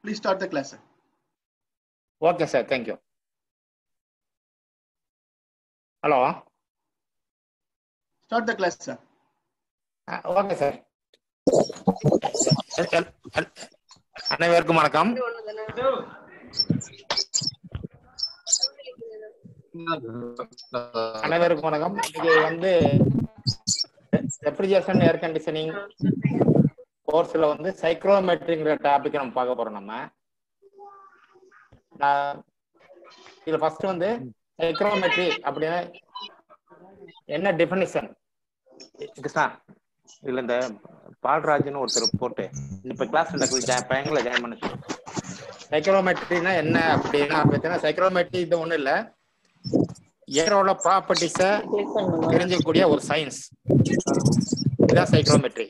Please start the class. sir. Okay sir thank you hello Start the class, sir. Okay sir அனைவருக்கும் வணக்கம் அனைவருக்கும் வணக்கம் இது வந்து ரெஃப்ரிஜரேஷன் ஏர் கண்டிஷனிங் கோர்ஸ்ல வந்து சைக்ரோமெட்ரிங்கிற டாபிக் நம்ம பார்க்க போறோம் நம்ம நான் இதுல ஃபர்ஸ்ட் வந்து சைக்ரோமெட்ரி அப்படின்னா என்ன டெஃபினிஷன் கிருஷ்ணா இதுல இந்த பால்ராஜ்னு ஒருத்தர் போட்டு இப்ப கிளாஸ் பையங்களை ஜாயின் பண்ண சைக்ரோமெட்ரினா என்ன அப்படின்னா பார்த்தீங்கன்னா சைக்ரோமெட்ரி இது ஒண்ணும் இல்ல ஏரோட ப்ராப்பர்ட்டிஸ தெரிஞ்சக்கூடிய ஒரு சயின்ஸ் இதுதான் psychrometry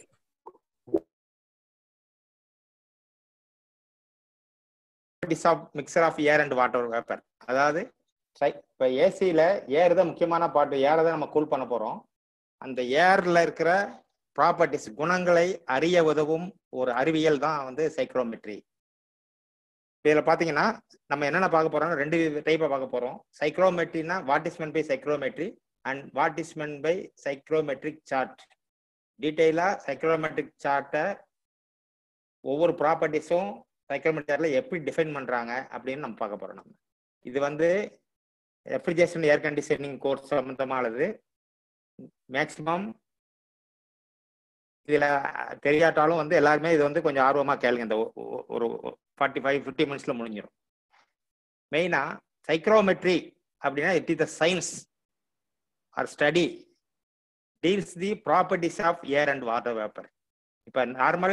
of mixture of air and water vapour அதாவது சை- இப்ப ஏசியில ஏர் தான் முக்கியமான பாட்டு ஏரை தான் நம்ம கூல் பண்ண போறோம் அந்த ஏர்ல இருக்கிற ப்ராப்பர்ட்டிஸ் குணங்களை அறிய உதவும் ஒரு அறிவியல் தான் வந்து சைக்ரோமெட்ரி இதுல பாத்தீங்கன்னா நம்ம என்னென்ன பார்க்க போறோம்னா ரெண்டு டைப்பா பார்க்க போறோம் சைக்ரோமெட்ரினா what is meant by psychrometry and what is meant by psychrometric chart டீட்டெயிலா சைக்ரோமெட்ரிக் சார்ட்டை ஒவ்வொரு ப்ராப்பர்ட்டிஸும் சைக்ரோமெட்ரியில் எப்படி டிஃபைன் பண்றாங்க அப்படின்னு நம்ம பார்க்க போறோம் நம்ம இது வந்து ரெஃப்ரிஜரேஷன் ஏர் கண்டிஷனிங் கோர்ஸ் சம்பந்தமானது மேக்சிமம் இதுல தெரியாட்டாலும் வந்து எல்லாருமே இது வந்து கொஞ்சம் ஆர்வமா கேளுங்க இந்த ஒ- ஒ- ஒரு ஃபார்ட்டி ஃபைவ் ஃபிஃப்டி மினிட்ஸ்ல முடிஞ்சிடும் மெயினா சைக்ரோமெட்ரி அப்படின்னா it is the science or study deals the properties of air and water vapour இப்போ நார்மல்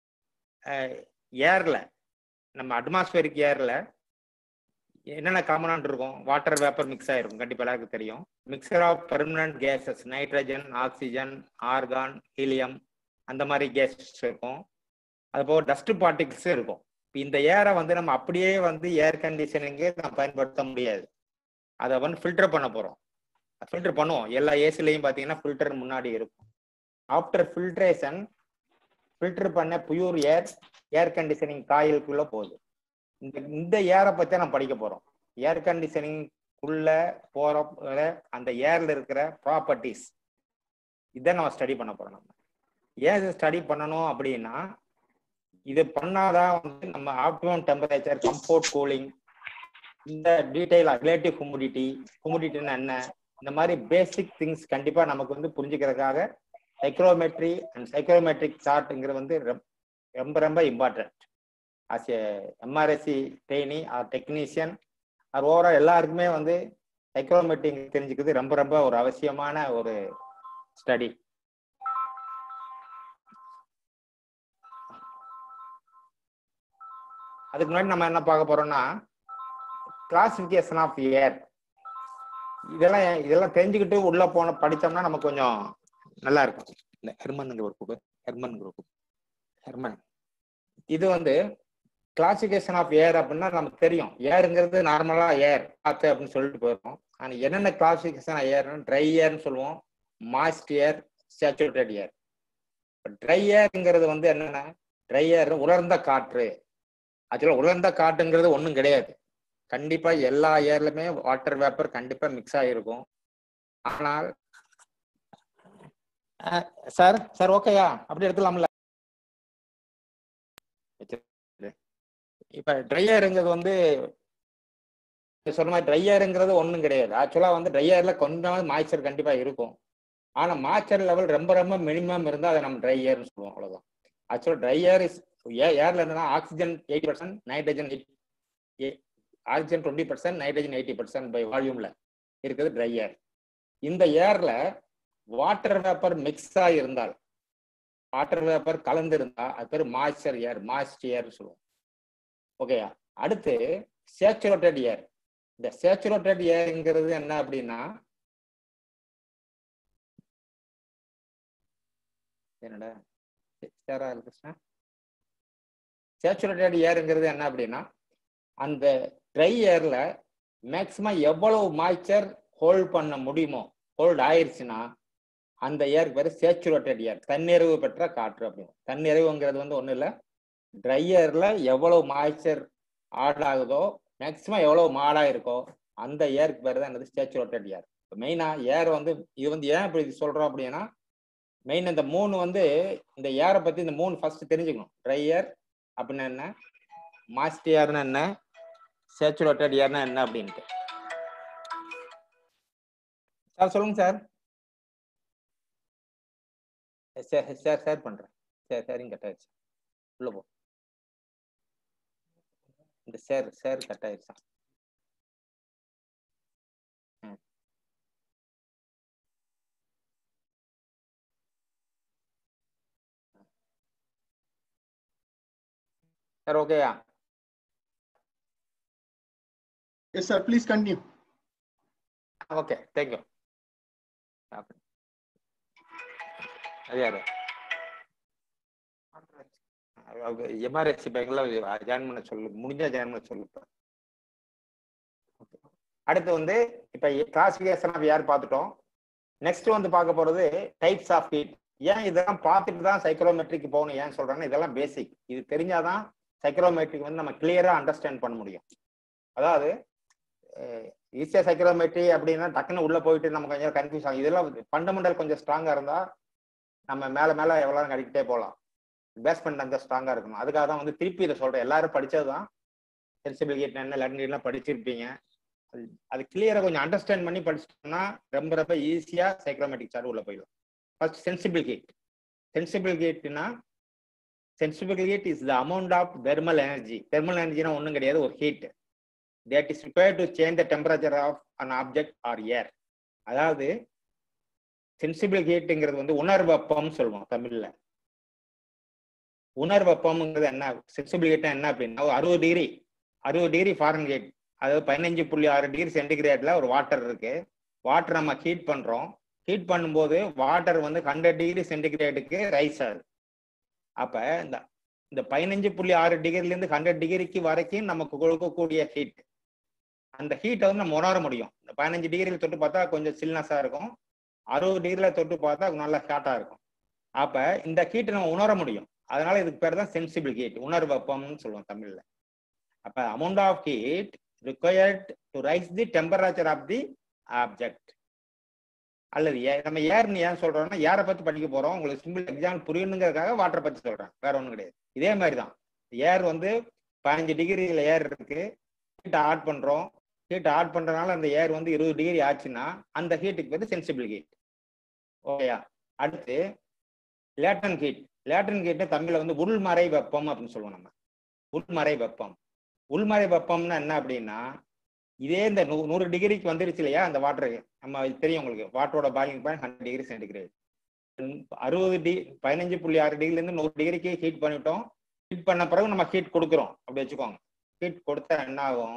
ஏர்ல நம்ம அட்மாஸ்பியரிக் ஏர்ல என்னென்ன காமனான் இருக்கும் வாட்டர் வேப்பர் மிக்ஸ் ஆயிருக்கும் கண்டிப்பா எல்லாருக்கும் தெரியும் mixture of permanent gases nitrogen oxygen argon helium அந்த மாதிரி கேஸஸ் இருக்கும் அது போக டஸ்ட் பார்ட்டிகிள்ஸ் இருக்கும் இப்ப இந்த ஏரை வந்து நம்ம அப்படியே வந்து ஏர் கண்டிஷனிங்கே நம்ம பயன்படுத்த முடியாது அதை வந்து ஃபில்டர் பண்ண போறோம் ஃபில்டர் பண்ணுவோம் எல்லா ஏசிலையும் பார்த்தீங்கன்னா ஃபில்டர் முன்னாடி இருக்கும் ஆஃப்டர் ஃபில்ட்ரேஷன் ஃபில்டர் பண்ண பியூர் ஏர் ஏர் கண்டிஷனிங் காயிலுக்குள்ள போகுது இந்த இந்த ஏரை பத்தி நம்ம படிக்க போறோம் ஏர் கண்டிஷனிங் உள்ள போற அந்த ஏர்ல இருக்கிற ப்ராப்பர்ட்டிஸ் இதை நம்ம ஸ்டடி பண்ண போறோம் நம்ம ஏன் இதை ஸ்டடி பண்ணணும் அப்படின்னா இது பண்ணாதான் வந்து நம்ம ஆப்டிமம் டெம்பரேச்சர் கம்ஃபோர்ட் கூலிங் இந்த டீடைல் ரிலேட்டிவ் ஹுமிடிட்டி ஹுமிடிட்டின்னா என்ன இந்த மாதிரி பேசிக் திங்ஸ் கண்டிப்பா நமக்கு வந்து புரிஞ்சுக்கிறதுக்காக சைக்ரோமெட்ரி அண்ட் சைக்ரோமெட்ரிக் சார்ட்ங்கிறது வந்து ரொம்ப- ரொம்ப ரொம்ப important as a MRSC trainee or technician or overall எல்லாருக்குமே வந்து சைக்ரோமெட்ரி தெரிஞ்சுக்கிறது ரொம்ப ரொம்ப ஒரு அவசியமான ஒரு ஸ்டடி அதுக்கு முன்னாடி நம்ம என்ன பார்க்க போறோம்னா கிளாசிபிகேஷன் ஆஃப் ஏர் இதெல்லாம் இதெல்லாம் தெரிஞ்சுக்கிட்டு உள்ள போன படிச்சோம்னா நமக்கு கொஞ்சம் நல்லா இருக்கும் இந்த ஹெர்மன்ங்கிற ஒரு குரூப் ஹெர்மன்ங்கிற ஒரு group. ஹெர்மன் இது வந்து கிளாசிபிகேஷன் ஆஃப் ஏர் அப்படின்னா நமக்கு தெரியும் ஏருங்கிறது நார்மலா ஏர் காத்து அப்படின்னு சொல்லிட்டு போயிடும் ஆனா என்னென்ன கிளாசிபிகேஷன் ஏர்னு ட்ரை ஏர்னு சொல்லுவோம் moist air saturated air dry ஏர்ங்கிறது வந்து என்னன்னா ட்ரை ஏர் உலர்ந்த காற்று ஆக்சுவலா உலர்ந்த காற்றுங்கிறது ஒன்றும் கிடையாது கண்டிப்பா எல்லா ஏர்லயுமே வாட்டர் வேப்பர் கண்டிப்பா மிக்ஸ் ஆகிருக்கும் ஆனால் சார் சார் ஓகேயா அப்படி எடுத்துலாம்ல இப்ப ட்ரையருங்கிறது வந்து நீங்க சொன்ன மாதிரி ட்ரையருங்கிறது ஒன்றும் கிடையாது ஆக்சுவலா வந்து ட்ரையர்ல கொஞ்சம் மாய்ச்சர் கண்டிப்பா இருக்கும் ஆனா மாய்ச்சர் லெவல் ரொம்ப ரொம்ப மினிமம் இருந்தால் அதை நம்ம ட்ரை ஏர்னு சொல்லுவோம் அவ்வளவுதான் ஆக்சுவலா ட்ரை ஏர் இஸ் ஏர்ல என்னன்னா oxygen eighty percent nitrogen oxygen twenty percent nitrogen eighty percent by வால்யூம்ல இருக்குது ட்ரை ஏர் இந்த ஏர்ல வாட்டர் வேப்பர் மிக்ஸ் இருந்தால் வாட்டர் வேப்பர் கலந்து இருந்தா அது பேர் மாய்ஸ்சர் ஏர் மாய்ஸ்ட் ஏர் சொல்லுவோம் ஓகேயா அடுத்து சேச்சுரேட்டட் ஏர் இந்த சேச்சுரேட்டட் ஏர்ங்கிறது என்ன அப்படின்னா என்னடா சேரா கிருஷ்ணா சேச்சுரேட்டட் ஏருங்கிறது என்ன அப்படின்னா அந்த ட்ரை ஏர்ல மேக்சிமம் எவ்வளவு மாய்ச்சர் ஹோல்ட் பண்ண முடியுமோ ஹோல்ட் ஆயிருச்சுன்னா அந்த ஏர் பேர் சேச்சுரேட்டட் ஏர் தன்னிறைவு பெற்ற காற்று அப்படின்னு தன்னிறைவுங்கிறது வந்து ஒன்றும் இல்லை ட்ரையர்ல எவ்வளவு மாய்ச்சர் ஆட் ஆகுதோ மேக்சிமம் எவ்வளவு மாடா இருக்கோ அந்த ஏருக்கு பேர் தான் என்னது ஸ்டேச்சுரேட்டட் ஏர் மெயினா ஏர் வந்து இது வந்து ஏன் இப்படி சொல்றோம் அப்படின்னா மெயின் இந்த மூணு வந்து இந்த ஏரை பத்தி இந்த மூணு ஃபர்ஸ்ட் தெரிஞ்சுக்கணும் ட்ரையர் அப்படின்னா என்ன மாஸ்ட் ஏர்னா என்ன சேச்சுரேட்டட் ஏர்னா என்ன அப்படின்ட்டு சார் சொல்லுங்க சார் சரி சார் ஷேர் பண்றேன் சரி சரிங்க கட் ஆயிடுச்சு உள்ள போ இந்த சேர் சேர் கட் ஆயிடுச்சா ம். சார் ஓகேயா Yes, sir. Please continue. Okay thank you அது யாரு எம்ஆர்எஸ்சி பேங்க்ல ஜாயின் பண்ண சொல்லு முடிஞ்சா ஜாயின் பண்ண சொல்லு இப்ப. Okay. அடுத்து வந்து இப்ப கிளாசிபிகேஷன் ஆஃப் யார் பார்த்துட்டோம் நெக்ஸ்ட் வந்து பார்க்க போறது டைப்ஸ் ஆஃப் ஹீட் ஏன் இதெல்லாம் பார்த்துட்டு தான் சைக்ரோமெட்ரிக் போகணும் ஏன் சொல்றேன்னா இதெல்லாம் பேசிக் இது தெரிஞ்சாதான் சைக்ரோமெட்ரிக் வந்து நம்ம கிளியரா அண்டர்ஸ்டாண்ட் பண்ண முடியும் அதாவது ஈஸியா சைக்ரோமெட்ரி அப்படின்னா டக்குன்னு உள்ள போயிட்டு நம்ம கொஞ்சம் கன்ஃபியூஸ் ஆகும் இதெல்லாம் ஃபண்டமெண்டல் கொஞ்சம் ஸ்ட்ராங்கா இருந்தா நம்ம மேல மேல எவ்வளவு கடிக்கிட்டே போகலாம் பேஸ்மெண்ட் அந்த ஸ்ட்ராங்கா இருக்கணும் அதுக்காக தான் வந்து திருப்பி இதை சொல்றேன் எல்லாரும் படிச்சதுதான் சென்சிபிள் கேட் என்ன லண்டன் படிச்சிருப்பீங்க அது அது கிளியரா கொஞ்சம் அண்டர்ஸ்டாண்ட் பண்ணி படிச்சிட்டோம்னா ரொம்ப ரொம்ப ஈஸியா சைக்ரோமேட்டிக் சார்ட் உள்ள போயிடும் ஃபர்ஸ்ட் சென்சிபிள் கேட் சென்சிபிள் கேட்னா sensible heat is the amount of thermal energy thermal எனர்ஜினா ஒன்றும் கிடையாது ஒரு heat that is required to change the temperature of an object or air அதாவது சென்சிபிள் ஹீட்டுங்கிறது வந்து உணர் வெப்பம்னு சொல்லுவோம் தமிழ்ல உணர் வெப்பம்ங்கிறது என்ன சென்சிபிள் ஹீட்னா என்ன அப்படின்னா ஒரு அறுபது டிகிரி அறுபது டிகிரி ஃபாரன் ஹீட் அதாவது பதினஞ்சு புள்ளி ஆறு டிகிரி சென்டிகிரேட்ல ஒரு வாட்டர் இருக்கு வாட்டர் நம்ம ஹீட் பண்றோம் ஹீட் பண்ணும்போது வாட்டர் வந்து ஹண்ட்ரட் டிகிரி சென்டிகிரேடுக்கு ரைஸ் ஆகுது அப்ப இந்த இந்த பதினஞ்சு புள்ளி ஆறு டிகிரில இருந்து ஹண்ட்ரட் டிகிரிக்கு வரைக்கும் நமக்கு கொடுக்கக்கூடிய ஹீட் அந்த ஹீட்டை வந்து நம்ம உணர முடியும் இந்த பதினஞ்சு டிகிரியில தொட்டு பார்த்தா கொஞ்சம் சில்னஸா இருக்கும் அறுபது டிகிரில தொட்டு பார்த்தா நல்லா ஹாட்டா இருக்கும் அப்ப இந்த ஹீட்டை நம்ம உணர முடியும் அதனால இதுக்கு பேர் தான் சென்சிபிள் ஹீட் உணர் வெப்பம்னு சொல்லுவோம் தமிழ்ல அப்ப amount of heat required to raise the temperature of the object அல்லது ஏ- நம்ம ஏர்னு ஏன் சொல்றோம்னா ஏரை பத்தி படிக்க போறோம் உங்களுக்கு சிம்பிள் எக்ஸாம்பிள் புரியணுங்கிறதுக்காக வாட்டரை பத்தி சொல்றேன் வேற ஒண்ணும் கிடையாது இதே மாதிரி தான் ஏர் வந்து பதினஞ்சு டிகிரியில் ஏர் இருக்கு ஹீட் ஆட் பண்றோம் ஹீட் ஆட் பண்றதுனால அந்த ஏர் வந்து இருபது டிகிரி ஆச்சுன்னா அந்த ஹீட்டுக்கு பேர் சென்சிபிள் ஹீட் ஓகேயா அடுத்து லேட்டன் ஹீட் லேட்டன் ஹீட் தமிழ்ல வந்து உள்மறை வெப்பம் அப்படின்னு சொல்லுவோம் நம்ம உள்மறை வெப்பம் உள்மறை வெப்பம்னா என்ன அப்படின்னா இதே இந்த நூ- நூறு டிகிரிக்கு வந்துருச்சு இல்லையா அந்த வாட்டர் நம்ம இது தெரியும் உங்களுக்கு வாட்டரோட boiling point hundred degree centigrade அறுபது டி பதினஞ்சு புள்ளி ஆறு டிகிரில இருந்து நூறு டிகிரிக்கு ஹீட் பண்ணிட்டோம் ஹீட் பண்ண பிறகு நம்ம ஹீட் கொடுக்குறோம் அப்படி வச்சுக்கோங்க ஹீட் கொடுத்தா என்ன ஆகும்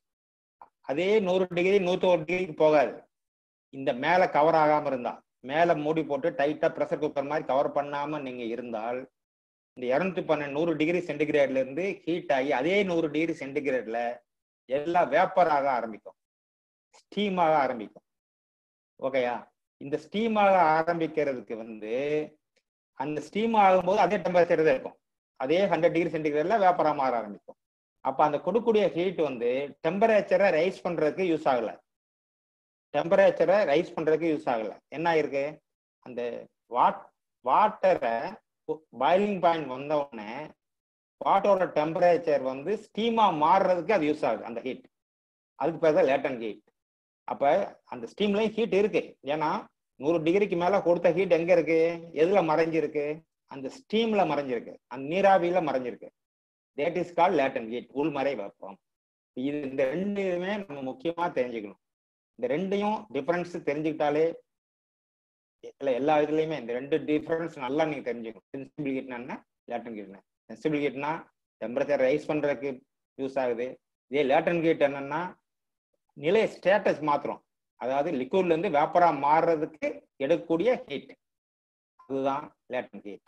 அதே நூறு டிகிரி நூத்தோரு டிகிரிக்கு போகாது இந்த மேல கவர் ஆகாம இருந்தா மேல மூடி போட்டு டைட்டா ப்ரெஷர் குக்கர் மாதிரி கவர் பண்ணாம நீங்க இருந்தால் இந்த இருநூத்தி பன்னெண்டு நூறு டிகிரி சென்டிகிரேட்ல இருந்து ஹீட் ஆகி அதே நூறு டிகிரி சென்டிகிரேட்ல எல்லாம் வேப்பர் ஆக ஆரம்பிக்கும் ஸ்டீம் ஆக ஆரம்பிக்கும் ஓகேயா இந்த ஸ்டீம் ஆக ஆரம்பிக்கிறதுக்கு வந்து அந்த ஸ்டீம் ஆகும்போது அதே டெம்பரேச்சர் தான் இருக்கும் அதே ஹண்ட்ரட் டிகிரி சென்டிகிரேட்ல வேப்பரா மாற ஆரம்பிக்கும் அப்ப அந்த கொடுக்கக்கூடிய ஹீட் வந்து டெம்பரேச்சரை ரைஸ் பண்றதுக்கு யூஸ் ஆகல டெம்பரேச்சரை ரைஸ் பண்றதுக்கு யூஸ் ஆகல என்ன ஆயிருக்கு அந்த வாட் வாட்டரை பாயிலிங் பாயிண்ட் வந்த உடனே வாட்டரோட டெம்பரேச்சர் வந்து ஸ்டீமா மாறுறதுக்கு அது யூஸ் ஆகுது அந்த ஹீட் அதுக்கு பேர் தான் லேட்டன் ஹீட் அப்ப அந்த ஸ்டீம்லயும் ஹீட் இருக்கு ஏன்னா நூறு டிகிரிக்கு மேல கொடுத்த ஹீட் எங்க இருக்கு எதுல மறைஞ்சிருக்கு அந்த ஸ்டீம்ல மறைஞ்சிருக்கு அந்த நீராவியில மறைஞ்சிருக்கு that is call latent heat உள்மறை வெப்பம் இது இந்த ரெண்டுமே நம்ம முக்கியமா தெரிஞ்சுக்கணும் இந்த ரெண்டையும் டிஃபரன்ஸ் தெரிஞ்சுக்கிட்டாலே இல்ல எல்லா இதுலயுமே இந்த ரெண்டு டிஃபரன்ஸ் நல்லா நீங்க தெரிஞ்சுக்கணும் சென்சிபிள் ஹீட்னா என்ன லேட்டன் ஹீட்னா சென்சிபிள் ஹீட்னா டெம்பரேச்சர் ரைஸ் பண்றதுக்கு யூஸ் ஆகுது இதே லேட்டன் ஹீட் என்னன்னா நிலை ஸ்டேட்டஸ் மாத்திரம் அதாவது லிக்விட்ல இருந்து வேப்பரா மாறுறதுக்கு எடுக்கக்கூடிய ஹீட் அதுதான் லேட்டன் ஹீட்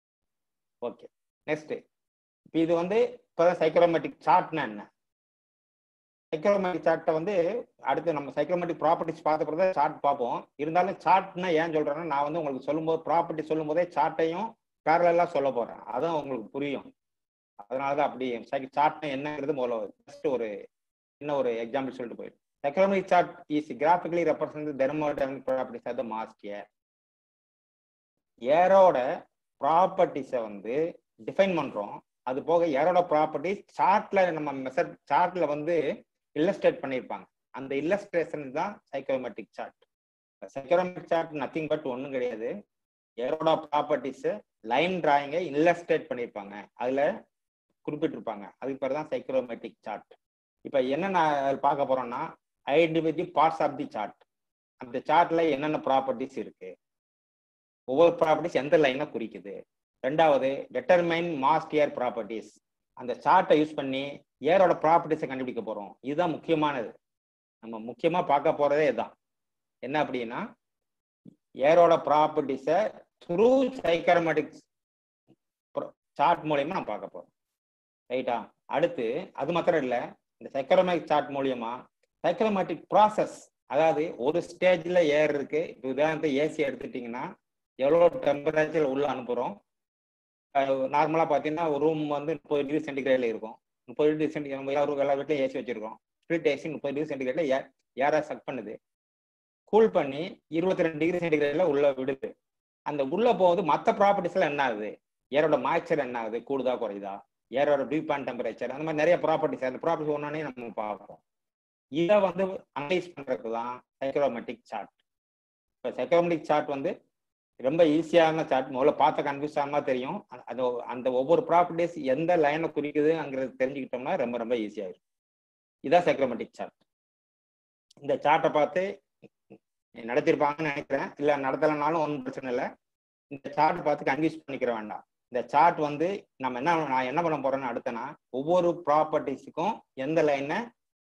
ஓகே நெக்ஸ்ட் இப்போ இது வந்து இப்போதான் சைக்ரோமேட்டிக் சார்ட்னா என்ன சைக்ரோமேட்டிக் சார்ட்டை வந்து அடுத்து நம்ம சைக்ரோமேட்டிக் ப்ராப்பர்ட்டிஸ் பார்த்த பிறகு தான் சார்ட் பார்ப்போம் இருந்தாலும் சார்ட்னா ஏன் சொல்றேன்னா நான் வந்து உங்களுக்கு சொல்லும்போது ப்ராப்பர்ட்டி சொல்லும் போதே சார்ட்டையும் பேரலாக சொல்ல போறேன் அதான் உங்களுக்கு புரியும் அதனால தான் அப்படி சார்ட்னா என்னங்கிறது முதல்ல ஜஸ்ட் ஒரு என்ன ஒரு எக்ஸாம்பிள் சொல்லிட்டு போயிடும் psychrometric chart is graphically represent thermodynamic properties of the mass air ஏரோட ப்ராப்பர்ட்டிஸை வந்து டிஃபைன் பண்றோம் அது போக ஏரோட ப்ராப்பர்ட்டிஸ் சார்ட்ல நம்ம மெசர் சார்ட்ல வந்து இல்லஸ்ட்ரேட் பண்ணியிருப்பாங்க அந்த இல்லஸ்ட்ரேஷன் தான் psychrometric chart psychrometric chart nothing but ஒன்றும் கிடையாது ஏரோட ப்ராப்பர்ட்டிஸ் லைன் டிராயிங்கை இல்லஸ்ட்ரேட் பண்ணியிருப்பாங்க அதுல குறிப்பிட்டிருப்பாங்க அதுக்கு பேர் தான் சைக்ரோமெட்ரிக் சார்ட் இப்போ என்ன நான் பார்க்க போறோம்னா identify parts of the chart அந்த சார்ட்ல என்னென்ன ப்ராப்பர்ட்டிஸ் இருக்கு ஒவ்வொரு ப்ராப்பர்ட்டிஸ் எந்த லைனை குறிக்குது ரெண்டாவது டெட்டர்மைன் மாஸ்ட் ஏர் ப்ராப்பர்ட்டிஸ் அந்த சார்ட்டை யூஸ் பண்ணி ஏரோட ப்ராப்பர்ட்டிஸை கண்டுபிடிக்க போறோம் இதுதான் முக்கியமானது நம்ம முக்கியமா பார்க்க போறதே இதுதான் என்ன அப்படின்னா ஏரோட ப்ராப்பர்ட்டிஸை த்ரூ சைக்கரமெட்டிக்ஸ் சார்ட் மூலியமா நம்ம பார்க்க போறோம் ரைட்டா அடுத்து அது மாத்திரம் இல்லை இந்த சைக்கரோமேட்டிக் சார்ட் மூலியமா சைக்கரோமேட்டிக் ப்ராசஸ் அதாவது ஒரு ஸ்டேஜ்ல ஏர் இருக்கு இப்போ உதாரணத்துக்கு ஏசி எடுத்துட்டீங்கன்னா எவ்வளோ டெம்பரேச்சர் உள்ள அனுப்புறோம் நார்மலா பார்த்தீங்கன்னா ஒரு ரூம் வந்து முப்பது டிகிரி சென்டிகிரேட்ல இருக்கும் முப்பது டிகிரி சென்டிகிரேட் நம்ம எல்லாரும் எல்லா வீட்லையும் ஏசி வச்சிருக்கோம் ஸ்பிளிட் ஏசி முப்பது டிகிரி சென்டிகிரேட்ல ஏர் ஏரா சக் பண்ணுது கூல் பண்ணி இருபத்தி ரெண்டு டிகிரி சென்டிகிரேட்ல உள்ள விடுது அந்த உள்ள போகுது மற்ற ப்ராப்பர்ட்டிஸ்ல என்ன ஆகுது ஏரோட மாய்ச்சர் என்ன ஆகுது கூடுதா குறையுதா ஏரோட டியூ பாயிண்ட் டெம்பரேச்சர் அந்த மாதிரி நிறைய ப்ராப்பர்ட்டிஸ் அந்த ப்ராப்பர்ட்டிஸ் ஒன்னே நம்ம பார்ப்போம் இதை வந்து அனலைஸ் பண்றதுக்கு தான் சைக்ரோமெட்ரிக் சார்ட் இப்போ சைக்ரோமெட்ரிக் சார்ட் வந்து ரொம்ப ஈஸியான சார்ட் முதல்ல பார்த்த கன்ஃபியூஸ் ஆகாம தெரியும் அது அந்த ஒவ்வொரு ப்ராப்பர்ட்டிஸ் எந்த லைனை குறிக்குதுங்கிறது தெரிஞ்சுக்கிட்டோம்னா ரொம்ப ரொம்ப ஈஸியாயிரும் இதான் சைக்ரோமெட்ரிக் சார்ட் இந்த சார்ட்டை பார்த்து நடத்திருப்பாங்கன்னு நினைக்கிறேன் இல்லை நடத்தலைனாலும் ஒன்றும் பிரச்சனை இல்லை இந்த சார்ட் பார்த்து கன்ஃபியூஸ் பண்ணிக்கிற வேண்டாம் இந்த சார்ட் வந்து நம்ம என்ன நான் என்ன பண்ண போறேன்னு அடுத்தனா ஒவ்வொரு ப்ராப்பர்ட்டிஸுக்கும் எந்த லைனை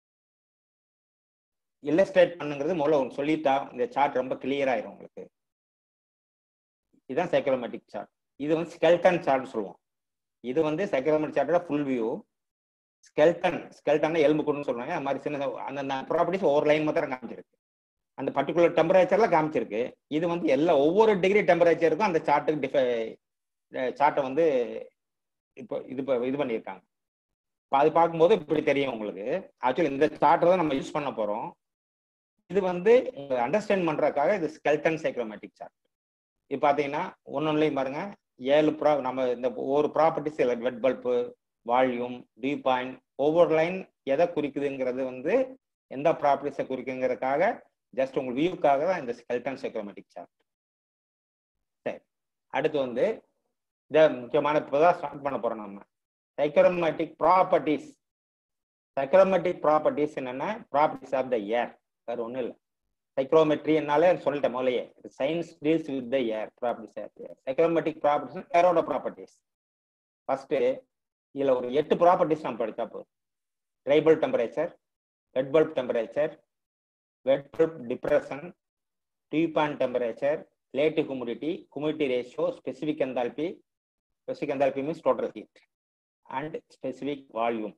இல்லஸ்ட்ரேட் பண்ணுங்கிறது முதல்ல உங்களுக்கு சொல்லிட்டா இந்த சார்ட் ரொம்ப கிளியர் ஆயிரும் உங்களுக்கு இதுதான் சைக்கோமெட்ரிக் சார்ட் இது வந்து ஸ்கெல்டன் சார்ட் சொல்லுவோம் இது வந்து சைக்கோமெட்ரிக் சார்ட்டோட ஃபுல் வியூ ஸ்கெல்டன் ஸ்கெல்டன் எலும்பு கூடுன்னு சொல்றாங்க அது மாதிரி சின்ன அந்த ப்ராப்பர்ட்டிஸ் ஒவ்வொரு லைன் மாத்திரம் காமிச்சிருக்கு அந்த பர்டிகுலர் டெம்பரேச்சர்ல காமிச்சிருக்கு இது வந்து எல்லா ஒவ்வொரு டிகிரி டெம்பரேச்சருக்கும் அந்த சார்ட்டுக்கு டிஃபை சார்ட்டை வந்து இப்போ இது இது பண்ணியிருக்காங்க இப்போ அது பார்க்கும்போது இப்படி தெரியும் உங்களுக்கு ஆக்சுவலி இந்த சார்ட்டை தான் நம்ம யூஸ் பண்ண போறோம் இது வந்து அண்டர்ஸ்டாண்ட் பண்றதுக்காக இது ஸ்கெல்டன் சைக்ரோமேட்டிக் சார்ட் இது பார்த்தீங்கன்னா ஒன்னொன்னுலையும் பாருங்க ஏழு ப்ரா நம்ம இந்த ஒவ்வொரு properties wet bulb volume dew point ஒவ்வொரு லைன் எதை குறிக்குதுங்கிறது வந்து எந்த ப்ராப்பர்ட்டிஸை குறிக்குங்கிறதுக்காக ஜஸ்ட் உங்க வியூக்காக தான் இந்த ஸ்கெல்டன் சைக்ரோமேட்டிக் சார்ட் சரி அடுத்து வந்து இதை முக்கியமான இப்போதான் ஸ்டார்ட் பண்ண போறோம் நம்ம சைக்ரோமேட்டிக் ப்ராப்பர்ட்டிஸ் சைக்ரோமேட்டிக் ப்ராப்பர்ட்டிஸ் என்னென்ன ப்ராப்பர்ட்டிஸ் ஆஃப் த ஏர் வேறு ஒன்றும் இல்லை சைக்ரோமெட்ரினாலே சொல்லிட்டேன் முதலையே science deals with the air properties psychrometric properties ஏரோட ப்ராப்பர்ட்டிஸ் ஃபர்ஸ்ட் இதுல ஒரு எட்டு ப்ராப்பர்ட்டிஸ் நம்ம படித்தா போதும் dry bulb temperature wet bulb temperature wet bulb depression dew point temperature relative humidity humidity ratio specific enthalpy specific enthalpy means total heat and specific volume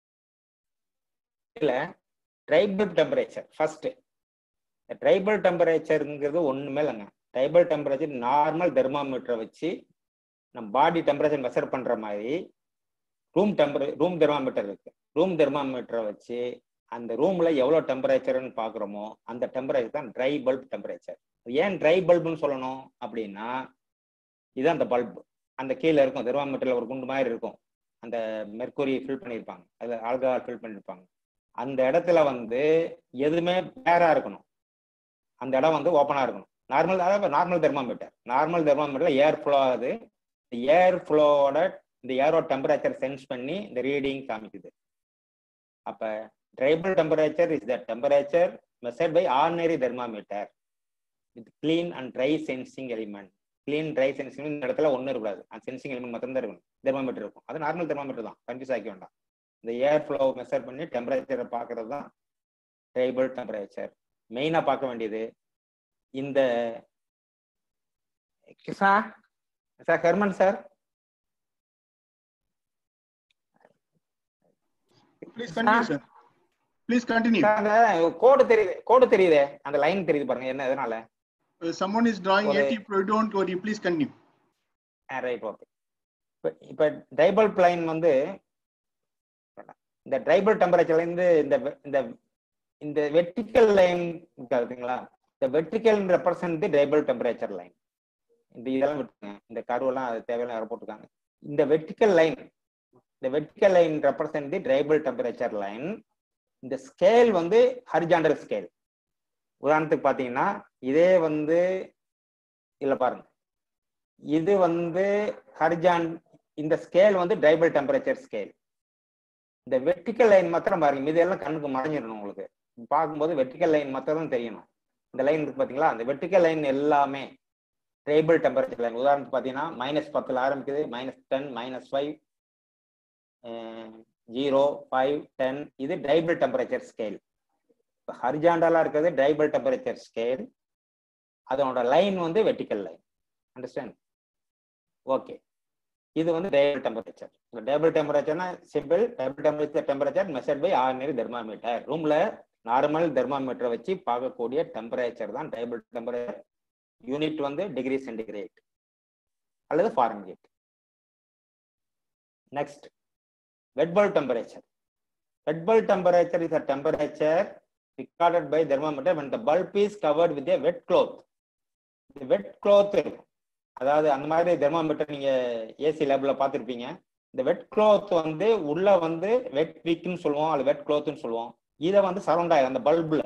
இதுல dry bulb temperature first dry bulb டெம்பரேச்சருங்கிறது ஒண்ணுமே இல்லைங்க ட்ரைபல் டெம்பரேச்சர் நார்மல் தெர்மாமீட்டரை வச்சு நம்ம body temperature measure பண்ற மாதிரி room டெம்பரே ரூம் தெர்மாமீட்டர் இருக்கு ரூம் தெர்மாமீட்டரை வச்சு அந்த ரூம்ல எவ்வளவு டெம்பரேச்சர்னு பாக்குறோமோ அந்த டெம்பரேச்சர் தான் ட்ரை பல்ப் டெம்பரேச்சர் ஏன் ட்ரை பல்புன்னு சொல்லணும் அப்படின்னா இதுதான் அந்த பல்ப் அந்த கீழே இருக்கும் தெர்மாமீட்டர்ல ஒரு குண்டு மாதிரி இருக்கும் அந்த மெர்க்குரி ஃபில் பண்ணியிருப்பாங்க அதுல ஆல்கஹால் ஃபில் பண்ணியிருப்பாங்க அந்த இடத்துல வந்து எதுவுமே பேரா இருக்கணும் அந்த இடம் வந்து ஓப்பனா இருக்கணும் நார்மல் அதாவது நார்மல் தெர்மாமீட்டர் நார்மல் தெர்மாமீட்டர்ல ஏர் ஃப்ளோ ஆகுது ஏர் ஃப்ளோவோட இந்த ஏரோ டெம்பரேச்சர் சென்ஸ் பண்ணி இந்த ரீடிங் காமிக்குது அப்ப dry bulb temperature is the temperature measured by ordinary thermometer with clean and dry sensing element clean dry sensing இந்த இடத்துல ஒன்றும் இருக்கக்கூடாது அந்த சென்சிங் எலிமெண்ட் மட்டும் தான் இருக்கணும் தெர்மாமீட்டர் இருக்கும் அது நார்மல் தெர்மாமீட்டர் தான் கன்ஃபியூஸ் ஆக்க வேண்டாம் இந்த ஏர் ஃப்ளோ மெஷர் பண்ணி டெம்பரேச்சரை பார்க்கறது தான் ட்ரைபல் டெம்பரேச்சர் மெயினாக பார்க்க வேண்டியது இந்த sir sir Herman sir Please continue, sir. Please continue. அந்த கோடு தெரியுது கோடு தெரியுதே அந்த லைன் தெரியுது பாருங்க என்ன எதனால Uh, someone is drawing Okay. it. If you don't worry, please continue. Right okay இப்ப இப்ப டைபல் பிளைன் வந்து இந்த ட்ரைபல் டெம்பரேச்சர்ல இருந்து இந்த வெ- இந்த இந்த வெர்டிக்கல் லைன் இருக்குங்களா இந்த vertical represent the dry bulb temperature line இந்த இதெல்லாம் விட்டுருங்க இந்த கருவெல்லாம் அது தேவையான யாரும் போட்டிருக்காங்க இந்த வெர்டிக்கல் லைன் இந்த vertical line represent the dry bulb temperature line இந்த ஸ்கேல் வந்து ஹரிஜாண்டல் ஸ்கேல் உதாரணத்துக்கு பாத்தீங்கன்னா இதே வந்து இல்ல பாருங்க இது வந்து ஹரிஜான் இந்த ஸ்கேல் வந்து ட்ரைபல் டெம்பரேச்சர் ஸ்கேல் இந்த வெர்டிக்கல் லைன் மாத்திரம் பாருங்க இதெல்லாம் கண்ணுக்கு மறைஞ்சிடணும் உங்களுக்கு பார்க்கும்போது வெர்டிக்கல் லைன் மாத்திரம் தெரியணும் இந்த லைன் இருக்கு பாத்தீங்களா அந்த வெர்டிக்கல் லைன் எல்லாமே ட்ரைபல் டெம்பரேச்சர் லைன் உதாரணத்துக்கு பாத்தீங்கன்னா மைனஸ் பத்துல ஆரம்பிக்குது minus ten minus five zero five ten இது ட்ரைபல் டெம்பரேச்சர் ஸ்கேல் ஹரிஜாண்டலா இருக்கிறது ட்ரைபல் டெம்பரேச்சர் ஸ்கேல் அதனோட லைன் வந்து வெர்டிக்கல் லைன் அண்டர்ஸ்டாண்ட் ஓகே இது வந்து டேபிள் டெம்பரேச்சர் இந்த டேபிள் டெம்பரேச்சர்னா simple dry bulb temperature temperature measured by ordinary thermometer ரூம்ல நார்மல் தெர்மாமீட்டரை வச்சு பார்க்கக்கூடிய டெம்பரேச்சர் தான் டேபிள் டெம்பரேச்சர் யூனிட் வந்து டிகிரி சென்டிகிரேட் அல்லது Fahrenheit next வெட்பல் temperature wet bulb temperature is a temperature recorded by thermometer when the bulb is covered with a wet cloth இந்த வெட் cloth இருக்கும் அதாவது அந்த மாதிரி தெர்மாமீட்டர் நீங்க ஏசி லேப்ல பார்த்துருப்பீங்க இந்த வெட் cloth வந்து உள்ள வந்து வெட் விக்னு சொல்லுவோம் அது வெட் க்ளோத்னு சொல்லுவோம் இதை வந்து சரௌண்ட் ஆகும் அந்த பல்புல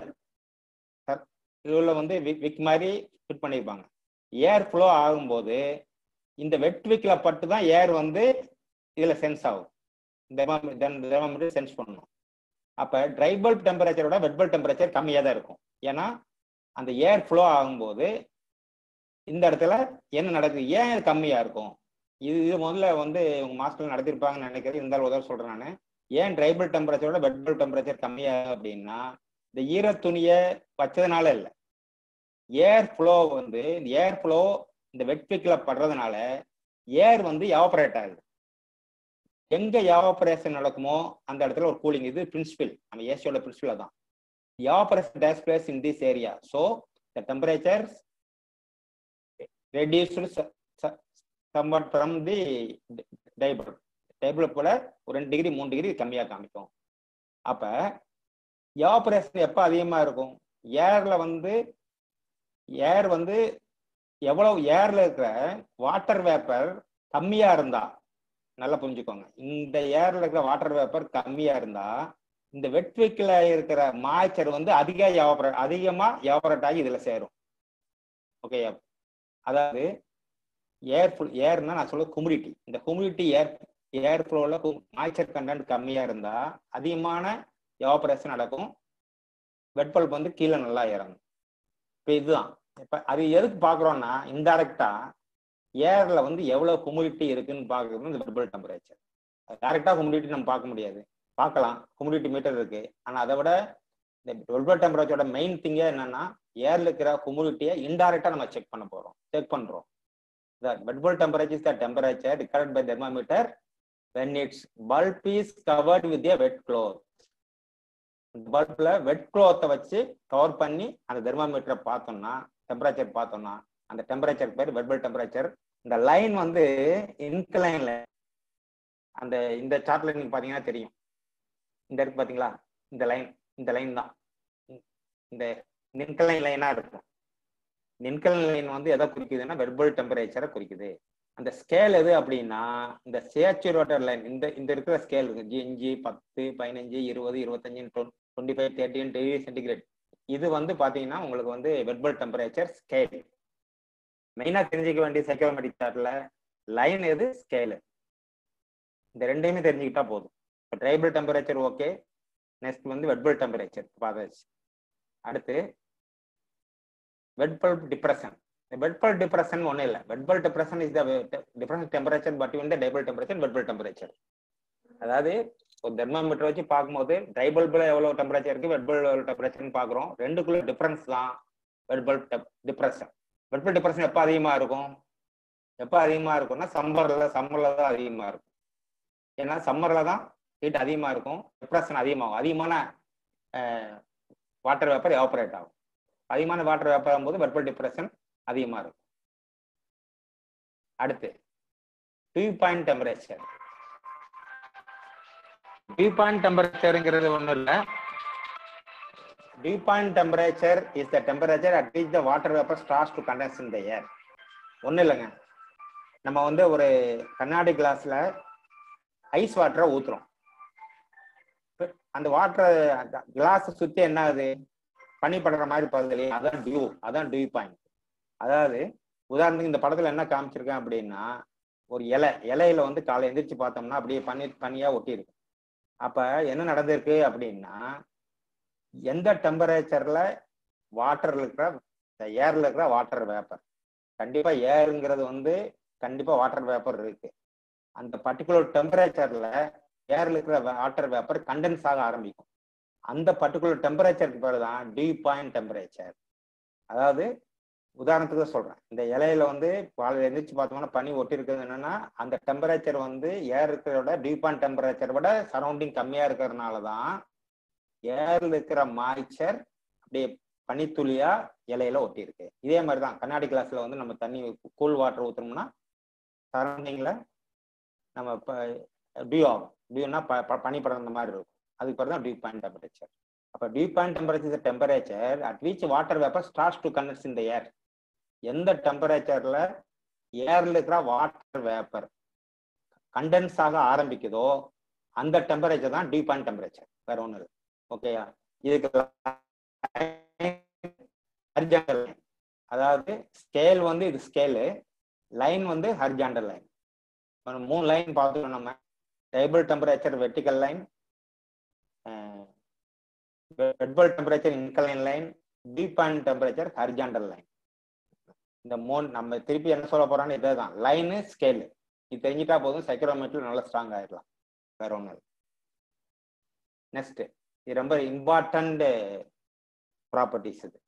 இதுல வந்து விக் மாதிரி ஃபிட் பண்ணியிருப்பாங்க ஏர் ஃப்ளோ ஆகும்போது இந்த வெட் விக்ல பட்டு தான் ஏர் வந்து இதுல சென்ஸ் ஆகும் தெர்மாமீட்டர் சென்ஸ் பண்ணணும் அப்ப ட்ரை பல்ப் டெம்பரேச்சரோட வெட் பல்ப் டெம்பரேச்சர் கம்மியா தான் இருக்கும் ஏன்னா அந்த ஏர் ஃப்ளோ ஆகும்போது இந்த இடத்துல என்ன நடக்குது ஏன் இது கம்மியா இருக்கும் இது இது முதல்ல வந்து உங்க மாஸ்டர் நடத்திருப்பாங்கன்னு நினைக்கிறேன் இருந்தாலும் உதவ சொல்றேன் நான் ஏன் ட்ரைபல் டெம்பரேச்சரோட வெட் பல்ப் டெம்பரேச்சர் கம்மியா அப்படின்னா இந்த ஈர துணியை வச்சதுனால இல்லை ஏர் ஃப்ளோ வந்து இந்த ஏர் ஃப்ளோ இந்த வெட்பிக்ல படுறதுனால ஏர் வந்து எவாபரேட் ஆகுது எங்க எவாபரேஷன் நடக்குமோ அந்த இடத்துல ஒரு கூலிங் இது பிரின்சிபிள் நம்ம ஏசியோட பிரின்சிபிள் தான் evaporation takes place in this area so the temperature reduced somewhat from the dry bulb dry bulb போல ஒரு ரெண்டு டிகிரி மூணு டிகிரி கம்மியாக காமிக்கும் அப்ப எவாபரேஷன் எப்போ அதிகமா இருக்கும் ஏர்ல வந்து ஏர் வந்து எவ்வளவு ஏர்ல இருக்கிற வாட்டர் வேப்பர் கம்மியா இருந்தா நல்லா புரிஞ்சுக்கோங்க இந்த ஏர்ல இருக்கிற வாட்டர் வேப்பர் கம்மியா இருந்தா இந்த வெட்விக்கில் இருக்கிற மாய்ச்சர் வந்து அதிக எவாபரேட் அதிகமா எவாபரேட் ஆகி இதுல சேரும் ஓகே அதாவது ஏர் ஏர்னா நான் சொல்ல குமிடிட்டி இந்த குமிடிட்டி ஏர் ஏர் ஃப்ளோல மாய்ச்சர் கண்டென்ட் கம்மியா இருந்தா அதிகமான எவாபரேஷன் நடக்கும் வெட் பல்ப் வந்து கீழே நல்லா இறங்கும் இப்போ இதுதான் இப்போ அது எதுக்கு பார்க்குறோம்னா இன்டைரக்டா ஏர்ல வந்து எவ்வளவு குமிடிட்டி இருக்குன்னு பார்க்கறது இந்த வெர்பல் டெம்பரேச்சர் டைரக்டா குமிடிட்டி நம்ம பார்க்க முடியாது பார்க்கலாம் குமிடிட்டி மீட்டர் இருக்கு ஆனா அதை விட இந்த வெர்பல் டெம்பரேச்சரோட மெயின் திங்கே என்னன்னா ஏர்ல இருக்கிற குமிடிட்டியை இன்டைரக்டா நம்ம செக் பண்ண போறோம் செக் பண்றோம் the vegetable temperature is the temperature recorded by thermometer when its bulb is covered with a wet cloth பல்ப்ல வெட் க்ளோத்தை வச்சு கவர் பண்ணி அந்த தெர்மாமீட்டரை பார்த்தோம்னா டெம்பரேச்சர் பார்த்தோம்னா அந்த டெம்பரேச்சர் பேர் வெட்பல் டெம்பரேச்சர் இந்த லைன் வந்து இன்க்ளைன்ல அந்த இந்த சார்ட்ல நீங்க பாத்தீங்கன்னா தெரியும் இந்த இருக்கு பாத்தீங்களா இந்த லைன் இந்த லைன் தான் இந்த இன்க்ளைன் லைனா இருக்கும் நின்கல் லைன் வந்து எதை குறிக்குதுன்னா வெர்பல் டெம்பரேச்சரை குறிக்குது அந்த ஸ்கேல் எது அப்படின்னா இந்த சேச்சுரேட்டர் லைன் இந்த இந்த இருக்கிற ஸ்கேல் இருக்கு அஞ்சு பத்து பதினஞ்சு இருபது இருபத்தஞ்சு twenty five thirty degree centigrade இது வந்து பாத்தீங்கன்னா உங்களுக்கு வந்து வெர்பல் டெம்பரேச்சர் ஸ்கேல் மெயினா தெரிஞ்சுக்க வேண்டிய சைக்கோமெட்ரிக் சார்ட்ல லைன் எது ஸ்கேலு இந்த ரெண்டையுமே தெரிஞ்சுக்கிட்டா போதும் இப்போ ட்ரைபிள் டெம்பரேச்சர் ஓகே நெக்ஸ்ட் வந்து வெட்பல் டெம்பரேச்சர் பார்த்தாச்சு அடுத்து wet bulb depression wet bulb depression ஒன்றும் இல்லை wet bulb depression is the difference temperature but இந்த dry bulb temperature wet bulb temperature அதாவது ஒரு தெர்மாமீட்டர் வச்சு பார்க்கும்போது ட்ரை பல்பில் எவ்வளோ டெம்பரேச்சர் இருக்கு வெட் பல்ப் டெம்பரேச்சர்னு பார்க்குறோம் ரெண்டுக்குள்ள டிஃபரன்ஸ் தான் wet bulb depression wet bulb depression எப்போ அதிகமாக இருக்கும் எப்போ அதிகமாக இருக்கும்னா சம்மரில் சம்மரில் தான் அதிகமாக இருக்கும் ஏன்னா சம்மரில் தான் ஹீட் அதிகமாக இருக்கும் டிப்ரெஷன் அதிகமாகும் அதிகமான வாட்டர் வேப்பர் எவாபரேட் ஆகும் அதிகமான வாட்டர் வேப்பர் போது வெப்பல் டிப்ரெஷன் அதிகமா இருக்கும் அடுத்து dew point temperature dew point டெம்பரேச்சருங்கிறது ஒன்றும் இல்லை dew point temperature is the temperature at which the water vapour starts to condense in the air ஒன்றும் இல்லைங்க நம்ம வந்து ஒரு கண்ணாடி கிளாஸ்ல ஐஸ் வாட்டரை ஊத்துறோம் அந்த வாட்டர் கிளாஸ் சுத்தி என்ன ஆகுது பனி படுற மாதிரி படுது இல்லையா அதான் டியூ அதான் டியூ பாயிண்ட் அதாவது உதாரணத்துக்கு இந்த படத்துல என்ன காமிச்சிருக்கேன் அப்படின்னா ஒரு இலை இலையில வந்து காலை எந்திரிச்சு பார்த்தோம்னா அப்படியே பனி பனியா ஒட்டி இருக்கு அப்ப என்ன நடந்திருக்கு அப்படின்னா எந்த டெம்பரேச்சர்ல வாட்டர்ல இருக்கிற ஏர்ல இருக்கிற வாட்டர் வேப்பர் கண்டிப்பா ஏருங்கிறது வந்து கண்டிப்பா வாட்டர் வேப்பர் இருக்கு அந்த பர்டிகுலர் டெம்பரேச்சர்ல ஏர்ல இருக்கிற வாட்டர் வேப்பர் கண்டென்ஸ் ஆக ஆரம்பிக்கும் அந்த பர்டிகுலர் டெம்பரேச்சருக்கு பேர் தான் டியூ பாயிண்ட் டெம்பரேச்சர் அதாவது உதாரணத்துக்கு சொல்றேன் இந்த இலையில வந்து காலையில எந்திரிச்சு பார்த்தோம்னா பனி ஒட்டி இருக்குது என்னன்னா அந்த டெம்பரேச்சர் வந்து ஏர் இருக்கிறத டியூ பாயிண்ட் டெம்பரேச்சர் விட சரௌண்டிங் கம்மியா இருக்கிறதுனால தான் ஏர்ல இருக்கிற மாய்ச்சர் அப்படியே பனித்துளியா இலையில ஒட்டி இருக்கு இதே மாதிரி தான் கண்ணாடி கிளாஸ்ல வந்து நம்ம தண்ணி கூல் வாட்டர் ஊத்துனோம்னா சரௌண்டிங்ல நம்ம டியூ ஆகும் டியூனா பனி படர்ந்த மாதிரி இருக்கும் அதுக்கு பிறகு தான் டியூ பாயிண்ட் டெம்பரேச்சர் அப்ப dew point temperature temperature at which water vapour starts to condense in the air எந்த டெம்பரேச்சர்ல ஏர்ல இருக்கிற வாட்டர் வேப்பர் கண்டென்ஸ் ஆக ஆரம்பிக்குதோ அந்த டெம்பரேச்சர் தான் டியூ பாயிண்ட் டெம்பரேச்சர் வேற ஒண்ணு இல்லை ஓகேயா இதுக்கு ஹரிஜாண்டல் லைன் அதாவது ஸ்கேல் வந்து இது ஸ்கேலு லைன் வந்து ஹரிஜாண்டல் லைன் மூணு லைன் பார்த்துக்கணும் நம்ம table temperature vertical line wet bulb temperature incline line dew point temperature horizontal line இந்த மூணு நம்ம திருப்பி என்ன சொல்ல போறோம்னு இதே தான் லைனு ஸ்கேலு இது தெரிஞ்சிட்டா போதும் சைக்ரோமீட்டர் நல்லா ஸ்ட்ராங் ஆயிடலாம் வேற ஒன்றும் நெக்ஸ்ட் இது ரொம்ப இம்பார்ட்டன்ட் ப்ராப்பர்ட்டிஸ் இது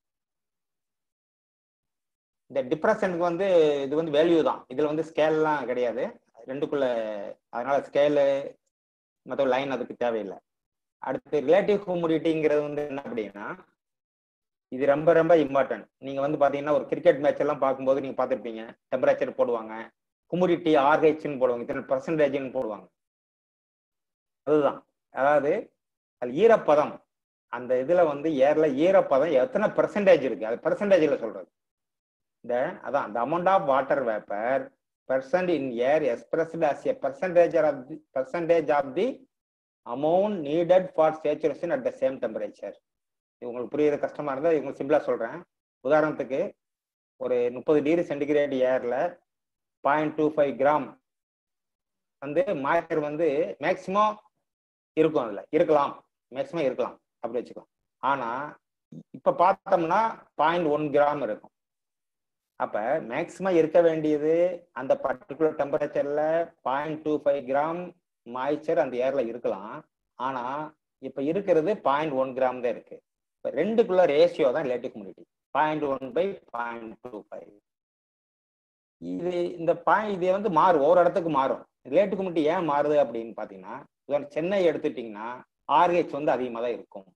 இந்த டிப்ரெஷனுக்கு வந்து இது வந்து வேல்யூ தான் இதுல வந்து ஸ்கேல்லாம் கிடையாது ரெண்டுக்குள்ள அதனால ஸ்கேலு மற்ற லைன் அதுக்கு தேவையில்லை அடுத்து ரிலேட்டிவ் ஹியூமிடிட்டிங்கிறது வந்து என்ன அப்படின்னா இது ரொம்ப ரொம்ப இம்பார்ட்டன்ட் நீங்க வந்து பாத்தீங்கன்னா ஒரு கிரிக்கெட் மேட்ச் எல்லாம் பார்க்கும்போது நீங்க பார்த்துருப்பீங்க டெம்பரேச்சர் போடுவாங்க ஹுமிடிட்டி ஆர்ஹெச்னு போடுவாங்க இத்தனை பர்சன்டேஜ்னு போடுவாங்க அதுதான் அதாவது அது ஈரப்பதம் அந்த இதுல வந்து ஏர்ல ஈரப்பதம் எத்தனை பெர்சன்டேஜ் இருக்கு அது பெர்சன்டேஜ்ல சொல்றது இந்த அதான் the amount of water vapour percent in air expressed as a percentage of the percentage of the amount needed for saturation at the same temperature இது உங்களுக்கு புரியுற கஷ்டமா இருந்தா இவங்க சிம்பிளா சொல்றேன் உதாரணத்துக்கு ஒரு முப்பது டிகிரி சென்டிகிரேட் ஏர்ல பாயிண்ட் டூ ஃபைவ் கிராம் வந்து மாயர் வந்து மேக்சிமம் இருக்கும் அதுல இருக்கலாம் மேக்சிமம் இருக்கலாம் அப்படி வச்சுக்கலாம் ஆனா இப்ப பார்த்தோம்னா பாயிண்ட் ஒன் கிராம் இருக்கும் அப்ப மேக்சிமம் இருக்க வேண்டியது அந்த பர்டிகுலர் டெம்பரேச்சர்ல point two five gram moisture அந்த ஏர்ல இருக்கலாம் ஆனா இப்ப இருக்கிறது பாயிண்ட் ஒன் கிராம் தான் இருக்கு இப்ப ரெண்டுக்குள்ள ரேஷியோ தான் relative humidity point one by point two five இது இந்த பாய் இது வந்து மாறும் ஒவ்வொரு இடத்துக்கு மாறும் ரிலேட்டிவ் கம்யூனிட்டி ஏன் மாறுது அப்படின்னு பாத்தீங்கன்னா உதாரணம் சென்னை எடுத்துட்டீங்கன்னா ஆர்ஹெச் வந்து அதிகமாக தான் இருக்கும்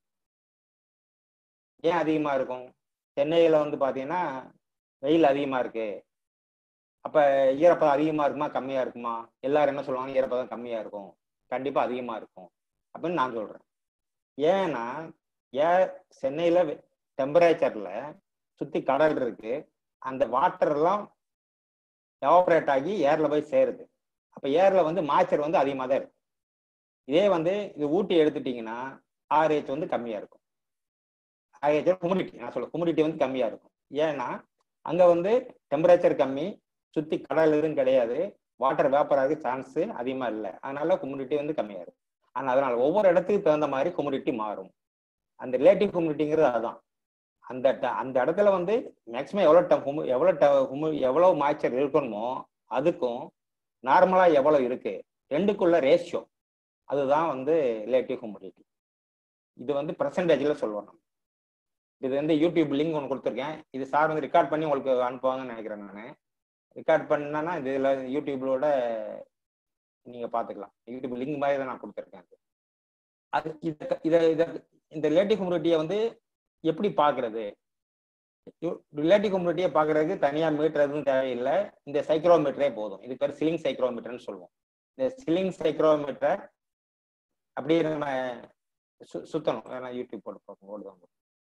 ஏன் அதிகமா இருக்கும் சென்னையில வந்து பாத்தீங்கன்னா வெயில் அதிகமா இருக்கு அப்ப ஈரப்பதம் அதிகமா இருக்குமா கம்மியா இருக்குமா எல்லாரும் என்ன சொல்லுவாங்க ஈரப்பதம் கம்மியா இருக்கும் கண்டிப்பா அதிகமா இருக்கும் அப்படின்னு நான் சொல்றேன் ஏன்னா ஏன் சென்னையில டெம்பரேச்சர்ல சுத்தி கடல் இருக்கு அந்த வாட்டர் எல்லாம் எவாபரேட் ஆகி ஏர்ல போய் சேருது அப்ப ஏர்ல வந்து மாய்ச்சர் வந்து அதிகமா தான் இருக்கு இதே வந்து இது ஊட்டி எடுத்துட்டீங்கன்னா ஆர்ஹெச் வந்து கம்மியா இருக்கும் ஆர்ஹெச் குமிடிட்டி நான் சொல்ல குமிடிட்டி வந்து கம்மியா இருக்கும் ஏன்னா அங்க வந்து டெம்பரேச்சர் கம்மி சுத்தி கடல் எதுவும் கிடையாது வாட்டர் வேப்பர் ஆக சான்ஸ் அதிகமா இல்லை அதனால குமிடிட்டி வந்து கம்மியா இருக்கும் ஆனா அதனால ஒவ்வொரு இடத்துக்கு தகுந்த மாதிரி குமிடிட்டி மாறும் அந்த ரிலேட்டிவ் குமிடிட்டிங்கிறது அதுதான் அந்த ட- அந்த இடத்துல வந்து மேக்ஸிமம் எவ்வளோ ட ஹுமு எவ்வளோ ட ஹுமு எவ்வளோ மாய்ச்சர் இருக்கணுமோ அதுக்கும் நார்மலா எவ்வளோ இருக்கு ரெண்டுக்குள்ள ரேஷியோ அதுதான் வந்து ரிலேட்டிவ் ஹுமிடிட்டி இது வந்து பெர்சன்டேஜ்ல சொல்லுவோம் நம்ம இது வந்து யூடியூப் லிங்க் ஒன்று கொடுத்துருக்கேன் இது சார் வந்து ரெக்கார்ட் பண்ணி உங்களுக்கு அனுப்புவாங்கன்னு நினைக்கிறேன் நான் ரெக்கார்ட் பண்ணனா இது இதுல யூடியூப்லோட நீங்க பாத்துக்கலாம் யூடியூப் லிங்க் மாதிரி தான் நான் கொடுத்துருக்கேன் அது. அது இத இத இத இந்த ரிலேட்டிவ் கம்யூனிட்டியை வந்து எப்படி பார்க்கிறது ரிலேட்டிவ் ஹியூமிடிட்டியை பார்க்கறதுக்கு தனியா மீட்டர் எதுவும் தேவையில்லை இந்த சைக்ரோமீட்டரே போதும் இது பேர் சிலிங் சைக்ரோமீட்டர்னு சொல்லுவோம் இந்த சிலிங் சைக்ரோமீட்டரை அப்படியே நம்ம சு- சுத்தணும் வேணா யூடியூப் போட்டு பார்ப்போம் ஓடுதான்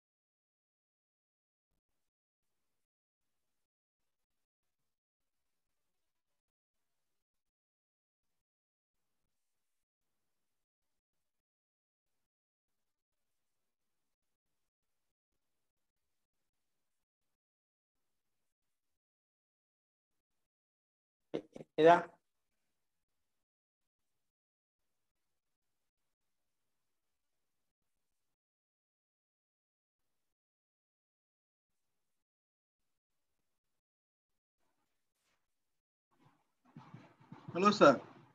இதா Hello, sir.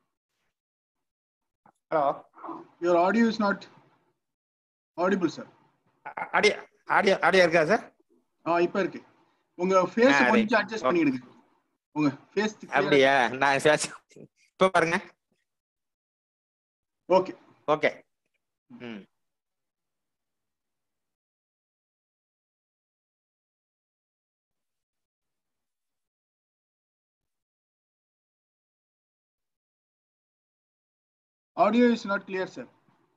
Hello Your audio is not audible, sir. Audio audio audio இருக்கா சார் ஆ இப்ப இருக்கு உங்க ஃபேஸ் ஆ, right. கொஞ்சம் அட்ஜஸ்ட் பண்ணிடுங்க உங்க ஃபேஸ் அப்படியா நான் பேச- இப்ப பாருங்க ஓகே ஓகே ம் audio is not clear sir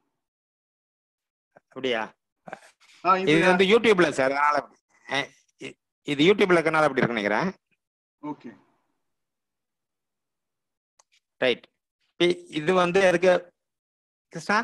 அப்படியா ஆ இது இப்போ வந்து யூடியூப்ல சார் அதனால அஹ், இ- இது யூடியூப்ல இருக்கனால அப்படி இருக்குன்னு நினைக்கிறேன் ஓகே ரைட் இது வந்து இருக்கு கிருஷ்ணா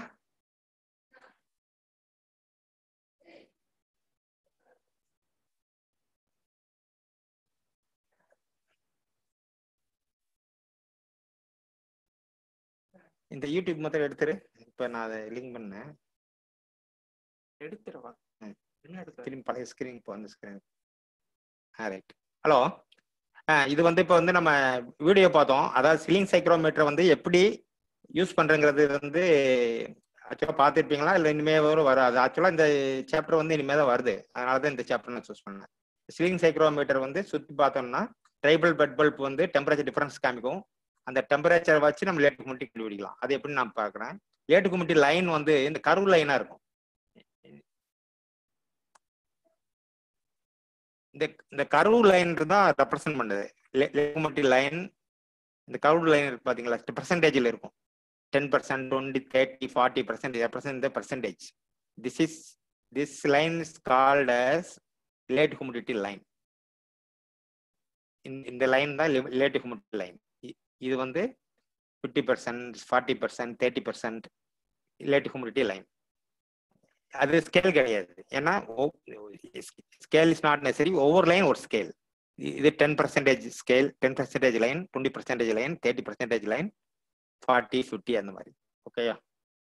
இந்த யூடியூப் மொத்தம் எடுத்துரு இப்ப நான் அதை லிங்க் பண்ணேன் எடுத்துருவா ம். திரும்பி பழைய ஸ்கிரீன் இப்போ வந்து ஸ்கிரீன் ஆ ரைட் ஹலோ இது வந்து இப்போ வந்து நம்ம வீடியோ பார்த்தோம் அதாவது சிலிங் சைக்ரோமீட்டர் வந்து எப்படி யூஸ் பண்றங்கிறது வந்து ஆக்சுவலாக பார்த்துருப்பீங்களா இல்லை இனிமே வரும் வராது ஆக்சுவலாக இந்த சாப்டர் வந்து இனிமே தான் வருது அதனால தான் இந்த சாப்டர் நான் சூஸ் பண்ணேன் சிலிங் சைக்ரோமீட்டர் வந்து சுற்றி பார்த்தோம்னா ட்ரைபிள் பெட் பல்ப் வந்து டெம்பரேச்சர் டிஃபரன்ஸ் காமிக்கும் அந்த டெம்பரேச்சர் வச்சு நம்ம லேட்டு குமிட்டி கண்டுபிடிக்கலாம் அது எப்படி நான் பார்க்குறேன் லேட்டு குமிட்டி லைன் வந்து இந்த கருவு லைனாக இருக்கும் இந்த இந்த கர்வ் லைன் தான் ரெப்ரசென்ட் பண்ணுது லேகுமெண்டி லைன் இந்த கர்வ் லைன் இருக்கு பாத்தீங்களா பெர்சன்டேஜில் இருக்கும் ten percent twenty thirty forty percent represent the percentage this is this line is called as relative humidity line இந்த லைன் தான் லேட் ஹுமிடிட்டி லைன் இது வந்து fifty percent forty percent thirty percent relative humidity line அது scale கிடையாது ஏன்னா scale is not necessary ஒவ்வொரு line ஒரு scale இது ten percentage scale ten percentage line twenty percentage line thirty percentage line forty fifty அந்த மாதிரி ஓகேயா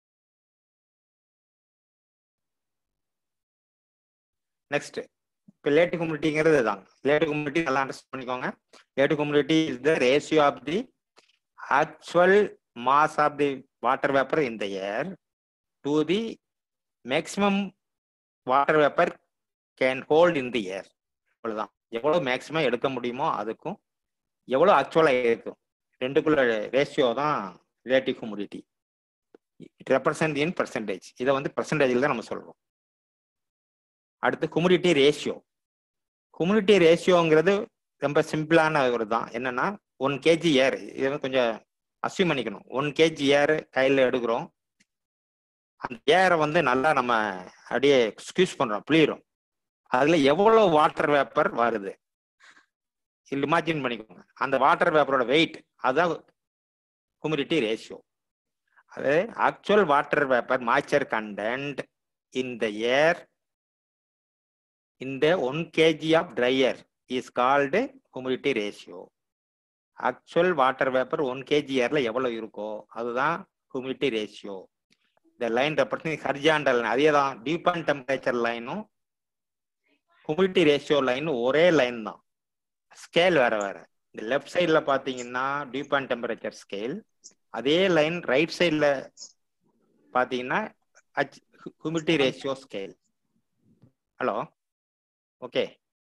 நெக்ஸ்ட் இப்போ லேட்டு கம்யூனிட்டிங்கிறது தான் லேட்டு கம்யூனிட்டி நல்லா அண்டர்ஸ்டாண்ட் பண்ணிக்கோங்க relative humidity is the ratio of the actual mass of the water vapour in the air to the maximum water vapour can hold in the air அவ்வளவுதான் எவ்வளவு மேக்ஸிமம் எடுக்க முடியுமோ அதுக்கும் எவ்வளவு ஆக்சுவலா இருக்கும் ரெண்டுக்குள்ள ரேஷியோ தான் relative humidity it represent in percentage இதை வந்து பர்சன்டேஜில் தான் நம்ம சொல்றோம் அடுத்து ஹுமிடிட்டி ரேஷியோ ஹுமிடிட்டி ரேஷியோங்கிறது ரொம்ப சிம்பிளான ஒரு தான் என்னன்னா ஒன் கேஜி ஏர் இதை வந்து கொஞ்சம் அசியூம் பண்ணிக்கணும் ஒன் கேஜி ஏர் கையில் எடுக்கிறோம் அந்த ஏரை வந்து நல்லா நம்ம அப்படியே ஸ்க்யூஸ் பண்றோம் புளியிரும் அதுல எவ்வளவு வாட்டர் வேப்பர் வருது இல்லை இமேஜின் பண்ணிக்கோங்க அந்த வாட்டர் வேப்பரோட வெயிட் அதுதான் ஹுமிடிட்டி ரேஷியோ அது actual water vapour moisture content in the air இந்த one kg of dry air is called humidity ratio actual water vapour one kg ஏர்ல எவ்வளவு இருக்கோ அதுதான் ஹுமிடிட்டி ரேஷியோ இந்த லைன் ரெப்ரசன்ட் ஹரிஜாண்டல் அதே தான் டியூப் அண்ட் டெம்பரேச்சர் லைனும் ஹுமிடிட்டி ரேஷியோ லைன் ஒரே லைன் தான் ஸ்கேல் வேற வேற இந்த லெஃப்ட் சைடில் பார்த்தீங்கன்னா டியூப் அண்ட் டெம்பரேச்சர் ஸ்கேல் அதே லைன் ரைட் சைடில் பார்த்தீங்கன்னா humidity ratio scale hello okay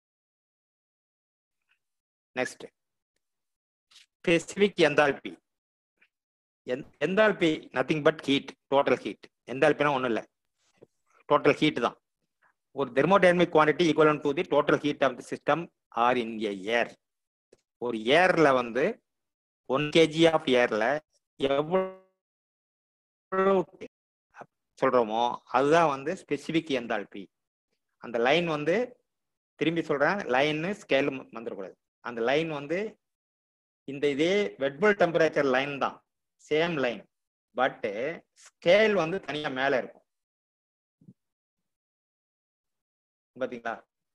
next specific enthalpy enthalpy nothing but heat total heat எந்தால்பினா ஒன்றும் இல்லை டோட்டல் ஹீட் தான் ஒரு thermodynamic quantity equivalent to the total heat of the system or in a air ஒரு ஏர்ல வந்து ஒன் கேஜி ஆஃப் ஏர்ல எவ்வளவு சொல்றோமோ அதுதான் வந்து ஸ்பெசிபிக் எந்தால்பி அந்த லைன் வந்து திரும்பி சொல்றேன் லைன்னு ஸ்கேல் வந்துடக்கூடாது அந்த லைன் வந்து இந்த இதே வெட்பல் டெம்பரேச்சர் லைன் தான் சேம் லைன் பட் ஸ்கேல் வந்து தனியா மேல இருக்கும் பாத்தீங்களா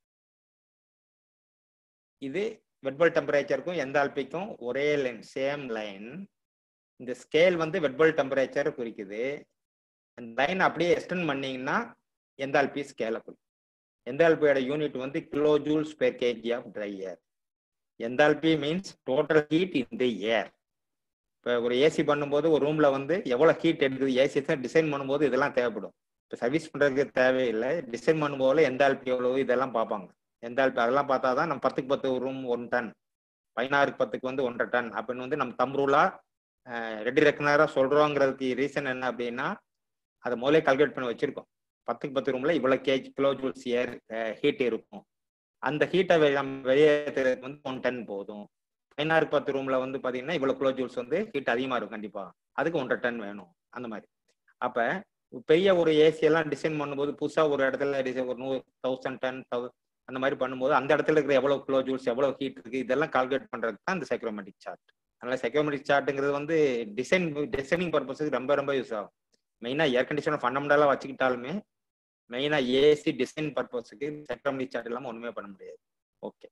இது வெட்பல் டெம்பரேச்சருக்கும் எந்தால்பிக்கும் ஒரே லைன் சேம் லைன் இந்த ஸ்கேல் வந்து வெட்பல் டெம்பரேச்சர் குறிக்குது அந்த லைன் அப்படியே எக்ஸ்டெண்ட் பண்ணீங்கன்னா எந்தால்பி ஸ்கேலை குறிக்கும் எந்தால்பியோட யூனிட் வந்து kilo joules per kg of dry air enthalpy means total heat in the air இப்போ ஒரு ஏசி பண்ணும்போது ஒரு ரூம்ல வந்து எவ்வளோ ஹீட் எடுக்குது ஏசி டிசைன் பண்ணும்போது இதெல்லாம் தேவைப்படும் இப்போ சர்வீஸ் பண்ணுறதுக்கு தேவையில்லை டிசைன் பண்ணும்போது எந்தால்பி எவ்வளவு இதெல்லாம் பார்ப்பாங்க எந்தால்பி அதெல்லாம் பார்த்தா தான் நம்ம பத்துக்கு பத்து ரூம் ஒன் டன் பதினாறுக்கு பத்துக்கு வந்து ஒன்றரை டன் அப்படின்னு வந்து நம்ம தம் ரூலா ரெடி ரெக்கனராக சொல்கிறோங்கிறதுக்கு ரீசன் என்ன அப்படின்னா அதை முதலே கால்குலேட் பண்ணி வச்சிருக்கோம் பத்துக்கு பத்து ரூம்ல இவ்வளோ கேஜ் கிலோ ஜூல்ஸ் ஏர் ஹீட் இருக்கும் அந்த ஹீட்டை நம்ம வெளியேற்றுறதுக்கு வந்து ஒன் டன் போதும் பதினாறு பத்து ரூம்ல வந்து பாத்தீங்கன்னா இவ்வளவு கிலோ ஜூல்ஸ் வந்து ஹீட் அதிகமா இருக்கும் கண்டிப்பா அதுக்கு ஒன்றரை டன் வேணும் அந்த மாதிரி அப்ப பெரிய ஒரு ஏசி எல்லாம் டிசைன் பண்ணும்போது புதுசா ஒரு இடத்துல design ஒரு நூறு தௌசண்ட் டன் அந்த மாதிரி பண்ணும்போது அந்த இடத்துல இருக்கிற எவ்வளவு கிலோ ஜூல்ஸ் எவ்வளவு ஹீட் இருக்கு இதெல்லாம் கால்குலேட் பண்றதுக்கு தான் இந்த சைக்ரோமேட்டிக் சார்ட் அதனால சைக்ரோமேட்டிக் சார்ட்டுங்கிறது வந்து டிசைன் டிசைனிங் பர்பஸுக்கு ரொம்ப ரொம்ப யூஸ் ஆகும் மெயினா ஏர் கண்டிஷனர் ஃபண்டமெண்டலா வச்சுக்கிட்டாலுமே மெயினா ஏசி டிசைன் பர்பஸுக்கு சைக்ரோமேட்டிக் சார்ட் இல்லாம ஒண்ணுமே பண்ண முடியாது ஓகே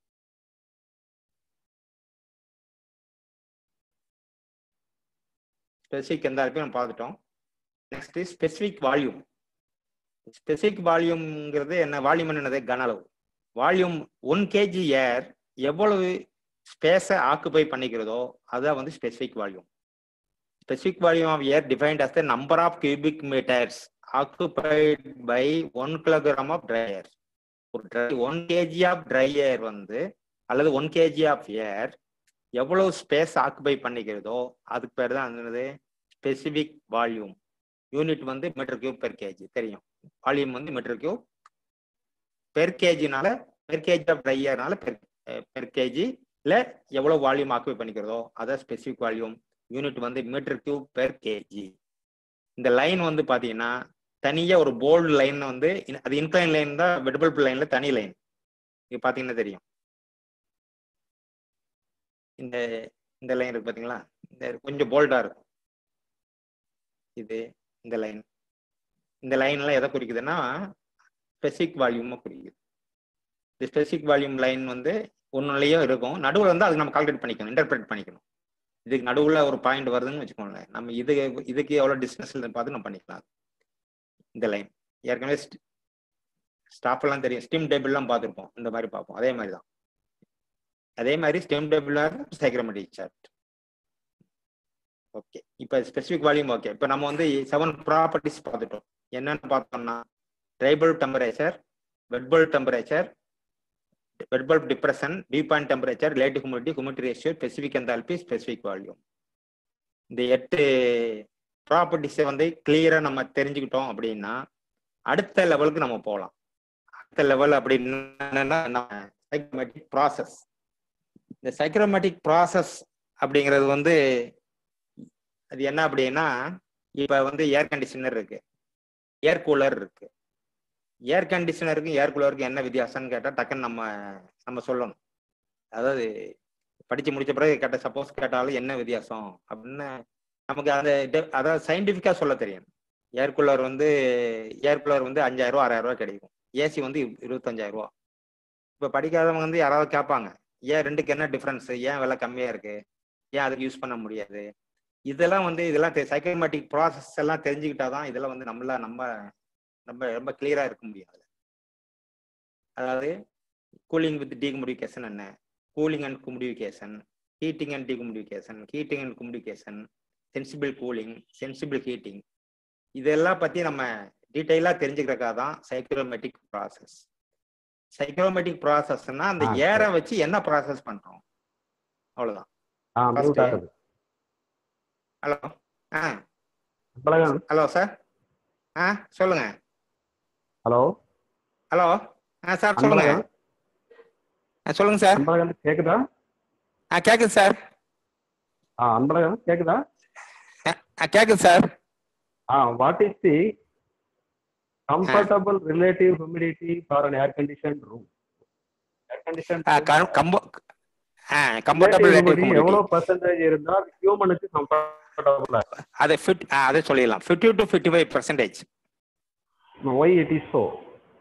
ஸ்பெசிஃபிக் எந்த இருப்பையும் நம்ம பார்த்துட்டோம் நெக்ஸ்ட் ஸ்பெசிஃபிக் வால்யூம் ஸ்பெசிஃபிக் வால்யூம்ங்கிறது என்ன வால்யூம் என்னது கன அளவு வால்யூம் ஒன் கேஜி ஏர் எவ்வளவு ஸ்பேஸை ஆக்குபை பண்ணிக்கிறதோ அதுதான் வந்து specific volume specific volume of air defined as the number of cubic metres occupied by one kilogram of dry air ஒரு dry one kg of dry air வந்து அல்லது ஒன் கேஜி ஆஃப் ஏர் எவ்வளவு space occupy பண்ணிக்கிறதோ அதுக்கு பேர் தான் என்னது specific volume unit வந்து metre cube per kg தெரியும் வால்யூம் வந்து மீட்டர் கியூப் பெர் கேஜினால பெர் கேஜி ஆஃப் ட்ரையர்னால பெர் பெர் கேஜில எவ்வளவு வால்யூம் ஆக்குபை பண்ணிக்கிறதோ அதான் ஸ்பெசிபிக் வால்யூம் யூனிட் வந்து மீட்டர் கியூப் பெர் கேஜி இந்த லைன் வந்து பாத்தீங்கன்னா தனியா ஒரு போல்டு லைன் வந்து அது இன்க்ளைன் லைன் தான் வெடிபல்ப் லைன்ல தனி லைன் இது பாத்தீங்கன்னா தெரியும் இந்த இந்த லைன் இருக்கு பாத்தீங்களா இந்த கொஞ்சம் போல்டா இருக்கும் இது இந்த லைன் இந்த லைன்லாம் எதை குறிக்குதுன்னா ஸ்பெசிபிக் வால்யூமை குறிக்குது இந்த ஸ்பெசிபிக் வால்யூம் லைன் வந்து ஒன்றுலையும் இருக்கும் நடுவில் வந்து அதுக்கு நம்ம கால்குலேட் பண்ணிக்கணும் இன்டர்பிரேட் பண்ணிக்கணும் இதுக்கு நடுவில் ஒரு பாயிண்ட் வருதுன்னு வச்சுக்கோங்களேன் நம்ம இது இதுக்கு எவ்வளோ டிஸ்டன்ஸ்ல பார்த்து நம்ம பண்ணிக்கலாம் இந்த லைன் ஏற்கனவே ஸ்டாப் எல்லாம் தெரியும் ஸ்டீம் டேபிள்லாம் பார்த்துருப்போம் இந்த மாதிரி பார்ப்போம் அதே மாதிரி தான் அதே மாதிரி steam table psychrometric chart okay இப்போ ஸ்பெசிஃபிக் வால்யூம் ஓகே இப்போ நம்ம வந்து செவன் ப்ராப்பர்ட்டிஸ் பார்த்துட்டோம் என்னன்னு பார்த்தோம்னா dry bulb temperature wet bulb temperature wet bulb depression dew point temperature relative humidity humidity ratio specific enthalpy specific volume இந்த எட்டு ப்ராப்பர்ட்டிஸை வந்து கிளியராக நம்ம தெரிஞ்சுக்கிட்டோம் அப்படின்னா அடுத்த லெவலுக்கு நம்ம போகலாம் அடுத்த லெவல் அப்படின்னா சைக்ரோமேட்டிக் ப்ராசஸ் இந்த சைக்ரோமேட்டிக் ப்ராசஸ் அப்படிங்கிறது வந்து அது என்ன அப்படின்னா இப்போ வந்து ஏர் கண்டிஷனர் இருக்கு ஏர் கூலர் இருக்கு ஏர் கண்டிஷனருக்கும் ஏர் கூலருக்கும் என்ன வித்தியாசம்னு கேட்டால் டக்குன்னு நம்ம நம்ம சொல்லணும் அதாவது படிச்சு முடிச்ச பிறகு கேட்ட சப்போஸ் கேட்டாலும் என்ன வித்தியாசம் அப்படின்னு நமக்கு அந்த அதாவது சயின்டிஃபிக்காக சொல்ல தெரியும் ஏர் கூலர் வந்து ஏர் கூலர் வந்து அஞ்சாயிரம் ரூபா ஆறாயிரம் ரூபா கிடைக்கும் ஏசி வந்து இருபத்தஞ்சாயிரம் ரூபா இப்போ படிக்காதவங்க வந்து யாராவது கேட்பாங்க ஏன் ரெண்டுக்கு என்ன டிஃப்ரென்ஸ் ஏன் விலை கம்மியாக இருக்கு ஏன் அதுக்கு யூஸ் பண்ண முடியாது இதெல்லாம் வந்து இதெல்லாம் சைக்கோமேட்டிக் ப்ராசஸ் எல்லாம் தெரிஞ்சுக்கிட்டாதான் இதெல்லாம் வந்து நம்மள நம்ம நம்ம ரொம்ப கிளியரா இருக்க முடியும் அதுல அதாவது கூலிங் வித் டீகமுடிஃபிகேஷன் என்ன cooling and humidification heating and dehumidification heating and humidification sensible cooling sensible heating இதெல்லாம் பத்தி நம்ம டீட்டெயிலா தெரிஞ்சுக்கிறக்காக தான் சைக்ரோமேட்டிக் ப்ராசஸ் சைக்ரோமேட்டிக் ப்ராசஸ்னா அந்த ஆ, ஏரை வச்சு என்ன ப்ராசஸ் பண்றோம் அவ்வளவுதான் ஆ First. மியூட் ஆகுது ஹலோ ஆ அன்பழகன் ஹலோ சார் ஆ சொல்லுங்க ஹலோ ஹலோ ஆ சார் சொல்லுங்க அன்பழகன் ஆ சொல்லுங்க சார் அன்பழகன் கேக்குதா ஆ கேட்குது சார் ஆ அன்பழகன் கேக்குதா ஆ கேட்குது சார் ஆ what is the comfortable relative humidity for an air condition room air condition ஆ கம்- கம்போ ஆ கம்ஃபர்டபுள் எவ்வளவு பர்சன்டேஜ் இருந்தால் ஹியூமனுக்கு கம்ஃபர்டபுளா அதை ஃபிட் அதை சொல்லிடலாம் fifty to fifty five percentage why it is so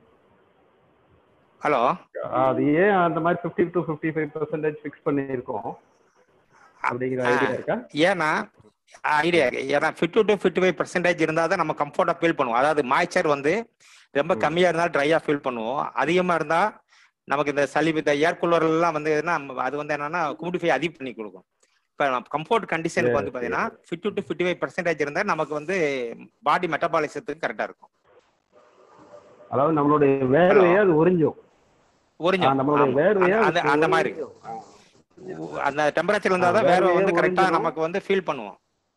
hello அது ஏன் அந்த மாதிரி fifty to fifty five percentage fix பண்ணியிருக்கோம் அப்படிங்கிற ஐடியா இருக்கா ஏன்னா ஐடியா ஏன்னா fifty to fifty five percentage இருந்தால் தான் நம்ம கம்ஃபர்ட்டாக ஃபீல் பண்ணுவோம் அதாவது மாய்ச்சர் வந்து ரொம்ப ம். கம்மியாக இருந்தால் ட்ரையாக ஃபீல் பண்ணுவோம் அதிகமாக இருந்தால் நமக்கு இந்த சளி இந்த ஏர் கூலர்லாம் வந்து என்ன அது வந்து என்னன்னா குமிடிஃபை அதிகம் பண்ணி கொடுக்கும் இப்போ கம்ஃபர்ட் கண்டிஷனுக்கு வந்து Yes, பார்த்தீங்கன்னா fifty to fifty five percentage இருந்தால் நமக்கு வந்து பாடி மெட்டபாலிசத்துக்கு கரெக்டாக இருக்கும் அதாவது நம்மளுடைய வேர்வையை அது உறிஞ்சும் ஆ, உறிஞ்சும் நம்மளுடைய ஆமா. வேர்வையை அந்த- அது அந்த அந்த மாதிரி உறிஞ்சும். ஆ. அந்த டெம்பரேச்சர் இருந்தால் தான் ஆ, வேர்வை வேர்வையே வந்து கரெக்டாக உறிஞ்சிடும். நமக்கு வந்து ஃபீல் பண்ணுவோம்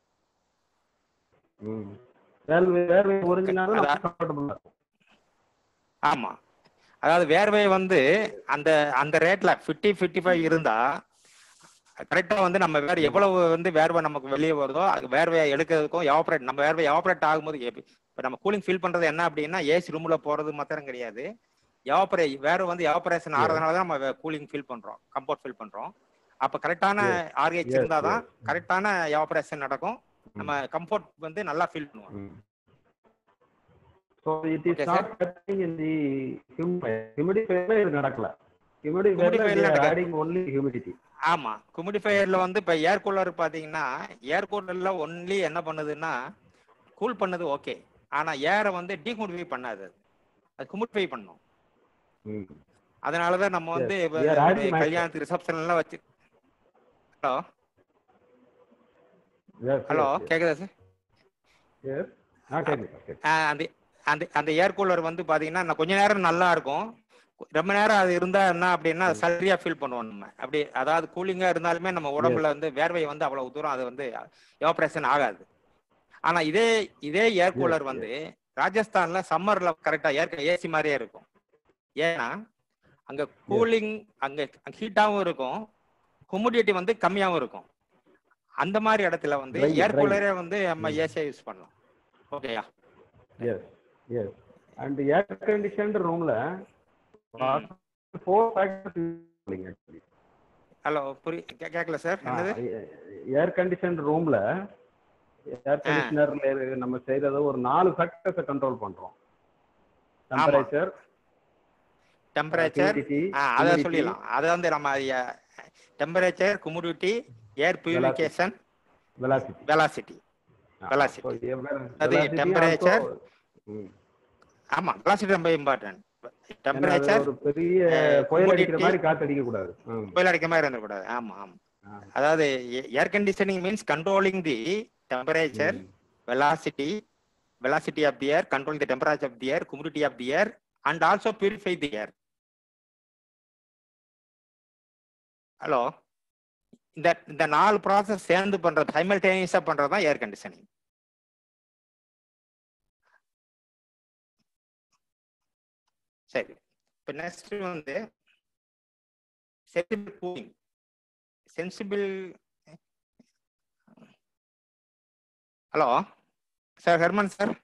ம். வேர்வை வேர்வை உறிஞ்சினாலும் அதான். நமக்கு கம்ஃபர்டபுளா இருக்கும் ஆமா அதாவது வேர்வை வந்து அந்த அந்த ரேட்ல ஃபிஃப்டி ஃபிஃப்டி ஃபைவ் இருந்தா கரெக்டா வந்து நம்ம வேற எவ்வளவு வந்து வேர்வை நமக்கு வெளியே வருதோ அது வேர்வையை எடுக்கிறதுக்கும் எவாபரேட் நம்ம வேர்வை எவாபரேட் ஆகும்போது எப்~ இப்ப நம்ம கூலிங் ஃபீல் பண்றது என்ன அப்படின்னா ஏசி ரூம்ல போறது மாத்திரம் கிடையாது எவாபரே வேர்வை வந்து எவாபரேஷன் ஆறதுனால தான் நம்ம கூலிங் ஃபீல் பண்றோம் கம்ஃபர்ட் ஃபீல் பண்றோம் அப்ப கரெக்டான ஆர்ஹெச் Yes, இருந்தாதான் yes. கரெக்டான எவாபரேஷன் நடக்கும் நம்ம கம்ஃபர்ட் வந்து நல்லா ஃபீல் பண்ணுவோம் Mm. So it is Okay, not happening in the humidifier. Humidifier ல இது நடக்கல. Humidifier ல Humidifier they ல are நடக்காது. adding only humidity. ஆமா குமிடிஃபையர்ல வந்து இப்ப ஏர் கூலர் பாத்தீங்கன்னா ஏர் கூலர்ல ஒன்லி என்ன பண்ணுதுன்னா கூல் பண்ணது ஓகே ஆனா ஏரை வந்து டீகுமிடிஃபை பண்ணாது அது. அது குமிடிஃபை பண்ணும் Mm. அதனாலதான் நம்ம வந்து Yes, இப்ப we are adding ஒரு matter. கல்யாணத்துக்கு ரிசப்ஷன் எல்லாம் வச்சு hello Yes, hello yes, yes. கேக்குதா சார் Yes. ஆ, கேக்குது, கேக்குது. அந்த அந்த அந்த ஏர் கூலர் வந்து பாத்தீங்கன்னா நான் கொஞ்ச நேரம் நல்லா இருக்கும் ரொம்ப நேரம் அது இருந்தா என்ன அப்படின்னா சரியா ஃபீல் பண்ணுவோம் நம்ம அப்படி அதாவது கூலிங்கா இருந்தாலுமே நம்ம உடம்புல வந்து வேர்வை வந்து அவ்வளவு தூரம் அது வந்து எவாபரேஷன் ஆகாது ஆனா இதே இதே ஏர் கூலர் Yes, வந்து ராஜஸ்தான்ல சம்மர்ல கரெக்டா ஏர் ஏசி மாதிரியே இருக்கும் ஏன்னா அங்க கூலிங் அங்க ஹீட்டாவும் இருக்கும் ஹுமிடிட்டி வந்து கம்மியாவும் இருக்கும் அந்த மாதிரி இடத்துல வந்து Dry, ஏர் dry. கூலரே வந்து நம்ம ம். ஏசியா யூஸ் பண்ணலாம் ஓகேயா Yes, yes. And the air conditioned room ல four factors using actually. Hello புரி கே- கேட்கல சார் ஆ, என்னது ஏர் கண்டிஷன் ரூம்ல ஏர் கண்டிஷனர்ல நம்ம செய்யறது ஒரு நாலு ஃபேக்டர்ஸை கண்ட்ரோல் பண்றோம் டெம்பரேச்சர் டெம்பரேச்சர் அதை humidity. சொல்லிடலாம் அதை வந்து நம்ம temperature humidity air purification velocity velocity velocity. அது temperature, ஆமா வெலாசிட்டி ரொம்ப இம்பார்ட்டன்ட் டெம்பரேச்சர் ஒரு பெரிய அஹ், புயல் அடிக்கிற humidity. மாதிரி காத்து அடிக்க கூடாது ம். புயல் அடிக்க மாதிரி இருந்துக்கூடாது ஆமா ஆமா ஆ. அதாவது air conditioning means controlling the temperature ம். velocity velocity of the air control the temperature of the air humidity of the air and also purify the air hello இந்த இந்த நாலு ப்ராசஸ் சேர்ந்து பண்றது சைமல்டேனியஸா பண்றது தான் ஏர் கண்டிஷனிங் சரி இப்போ நெக்ஸ்ட் வந்து sensible cooling sensible hello sir Herman sir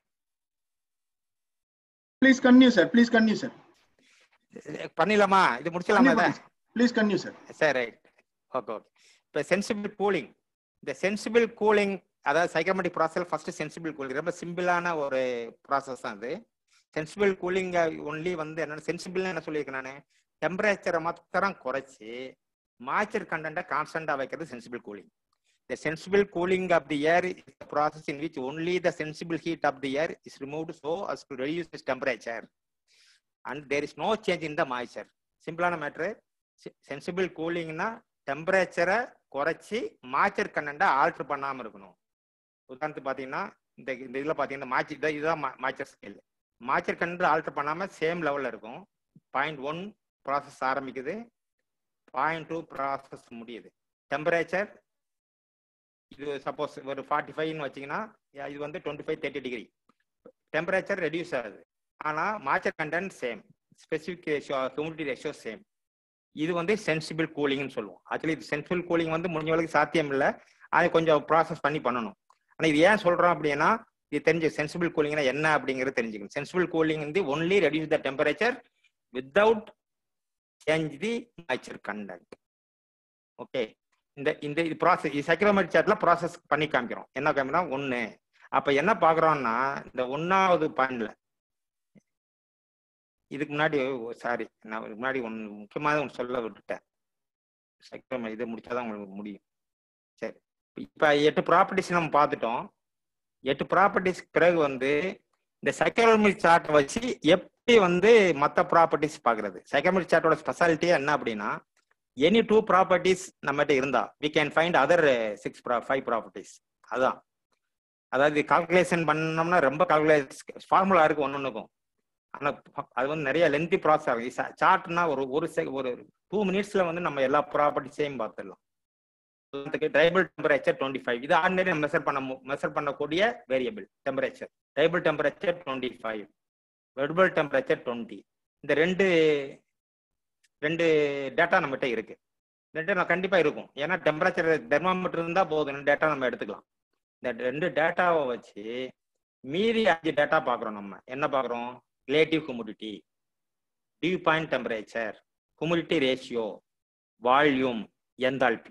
Please continue, sir. Please continue, sir. பண்ணிடலாமா இது முடிச்சிடலாமா இதை Please continue, sir. சரி ரைட் ஓகே ஓகே இப்போ சென்சிபிள் கூலிங் இந்த சென்சிபிள் கூலிங் அதாவது psychrometric process first sensible cooling ரொம்ப சிம்பிளான ஒரு ப்ராசஸ் தான் அது சென்சிபிள் கூலிங் ஒன்லி வந்து என்னன்னா சென்சிபிள்னு என்ன சொல்லியிருக்கேன் நான் டெம்பரேச்சரை மாத்திரம் குறைச்சி மாய்ச்சர் கண்டென்ட்டை கான்ஸ்டன்டாக வைக்கிறது sensible cooling The sensible cooling of the air is the process in which only the sensible heat of the air is removed so as to reduce its temperature. And there is no change in the moisture. சிம்பிளான மேட்ரு sensible கூலிங்னா டெம்பரேச்சரை குறைச்சி moisture கண்டென்ட்டை alter பண்ணாமல் இருக்கணும் உதாரணத்துக்கு பார்த்தீங்கன்னா இந்த இந்த இதில் பார்த்தீங்கன்னா மாய்ச்சி இதான் இதுதான் moisture scale moisture content alter பண்ணாமல் சேம் லெவலில் இருக்கும் பாயிண்ட் ஒன் ப்ராசஸ் ஆரம்பிக்குது பாயிண்ட் டூ ப்ராசஸ் முடியுது டெம்பரேச்சர் இது சப்போஸ் ஒரு ஃபார்ட்டி ஃபைவ்னு வச்சிங்கன்னா இது வந்து twenty five thirty degree temperature reduce ஆகுது ஆனால் moisture content same specific ratio humidity ratio same இது வந்து சென்சிபிள் கூலிங்னு சொல்லுவோம் ஆக்சுவலி இது சென்சிபிள் கூலிங் வந்து முடிஞ்ச அளவுக்கு சாத்தியம் இல்லை அதை கொஞ்சம் ப்ராசஸ் பண்ணி பண்ணணும் ஆனால் இது ஏன் சொல்றோம் அப்படின்னா இது தெரிஞ்சு சென்சிபிள் கூலிங்னா என்ன அப்படிங்கிறது தெரிஞ்சுக்கணும் சென்சிபிள் கூலிங் வந்து only reduce the temperature without change the moisture content okay இந்த இந்த இது ப்ராசஸ் இது சைக்ரோமெட்ரிக் சார்ட்ல ப்ராசஸ் பண்ணி காமிக்கிறோம் என்ன காமிக்கிறோம் ஒன்று அப்ப என்ன பாக்குறோம்னா இந்த ஒன்னாவது பாயிண்ட்ல இதுக்கு முன்னாடி சாரி நான் இதுக்கு முன்னாடி ஒன்று முக்கியமாக ஒன்று சொல்ல விட்டுட்டேன் சைக்ரோமெ இதை முடிச்சாதான் உங்களுக்கு முடியும் சரி இப்போ எட்டு ப்ராப்பர்ட்டிஸ் நம்ம பார்த்துட்டோம் எட்டு ப்ராப்பர்ட்டிஸ் பிறகு வந்து இந்த சைக்கோமெட்ரிக் சார்ட்டை வச்சு எப்படி வந்து மற்ற ப்ராப்பர்ட்டிஸ் பார்க்கறது சைக்கோமெட்ரிக் சார்ட்டோட ஸ்பெஷாலிட்டியே என்ன அப்படின்னா எனி டூ ப்ராப்பர்ட்டிஸ் நம்மகிட்ட இருந்தா we can find other six five properties அதான் அதாவது கால்குலேஷன் பண்ணோம்னா ரொம்ப கால்குலேஷன் ஃபார்முலா இருக்கு ஒன்னொன்னுக்கும் ஆனா அது வந்து நிறைய லென்த்தி ப்ராசஸ் ஆகும் சார்ட்னா ஒரு ஒரு செக் ஒரு டூ மினிட்ஸ்ல வந்து நம்ம எல்லா ப்ராப்பர்ட்டிஸையும் பார்த்துடலாம் ட்ரைபிள் டெம்பரேச்சர் டுவெண்ட்டி ஃபைவ் இது ஆர்டினரி மெஷர் பண்ண மெஷர் பண்ணக்கூடிய variable temperature dry bulb temperature twenty five wet bulb temperature twenty இந்த ரெண்டு ரெண்டு டேட்டா நம்மகிட்ட இருக்கு ரெண்டு நான் கண்டிப்பா இருக்கும் ஏன்னா டெம்பரேச்சர் தெர்மாமீட்டர் இருந்தா போதும் டேட்டா நம்ம எடுத்துக்கலாம் இந்த ரெண்டு டேட்டாவை வச்சு மீதி அஞ்சு டேட்டா பாக்குறோம் நம்ம என்ன பாக்குறோம் relative humidity dew point temperature humidity ratio volume enthalpy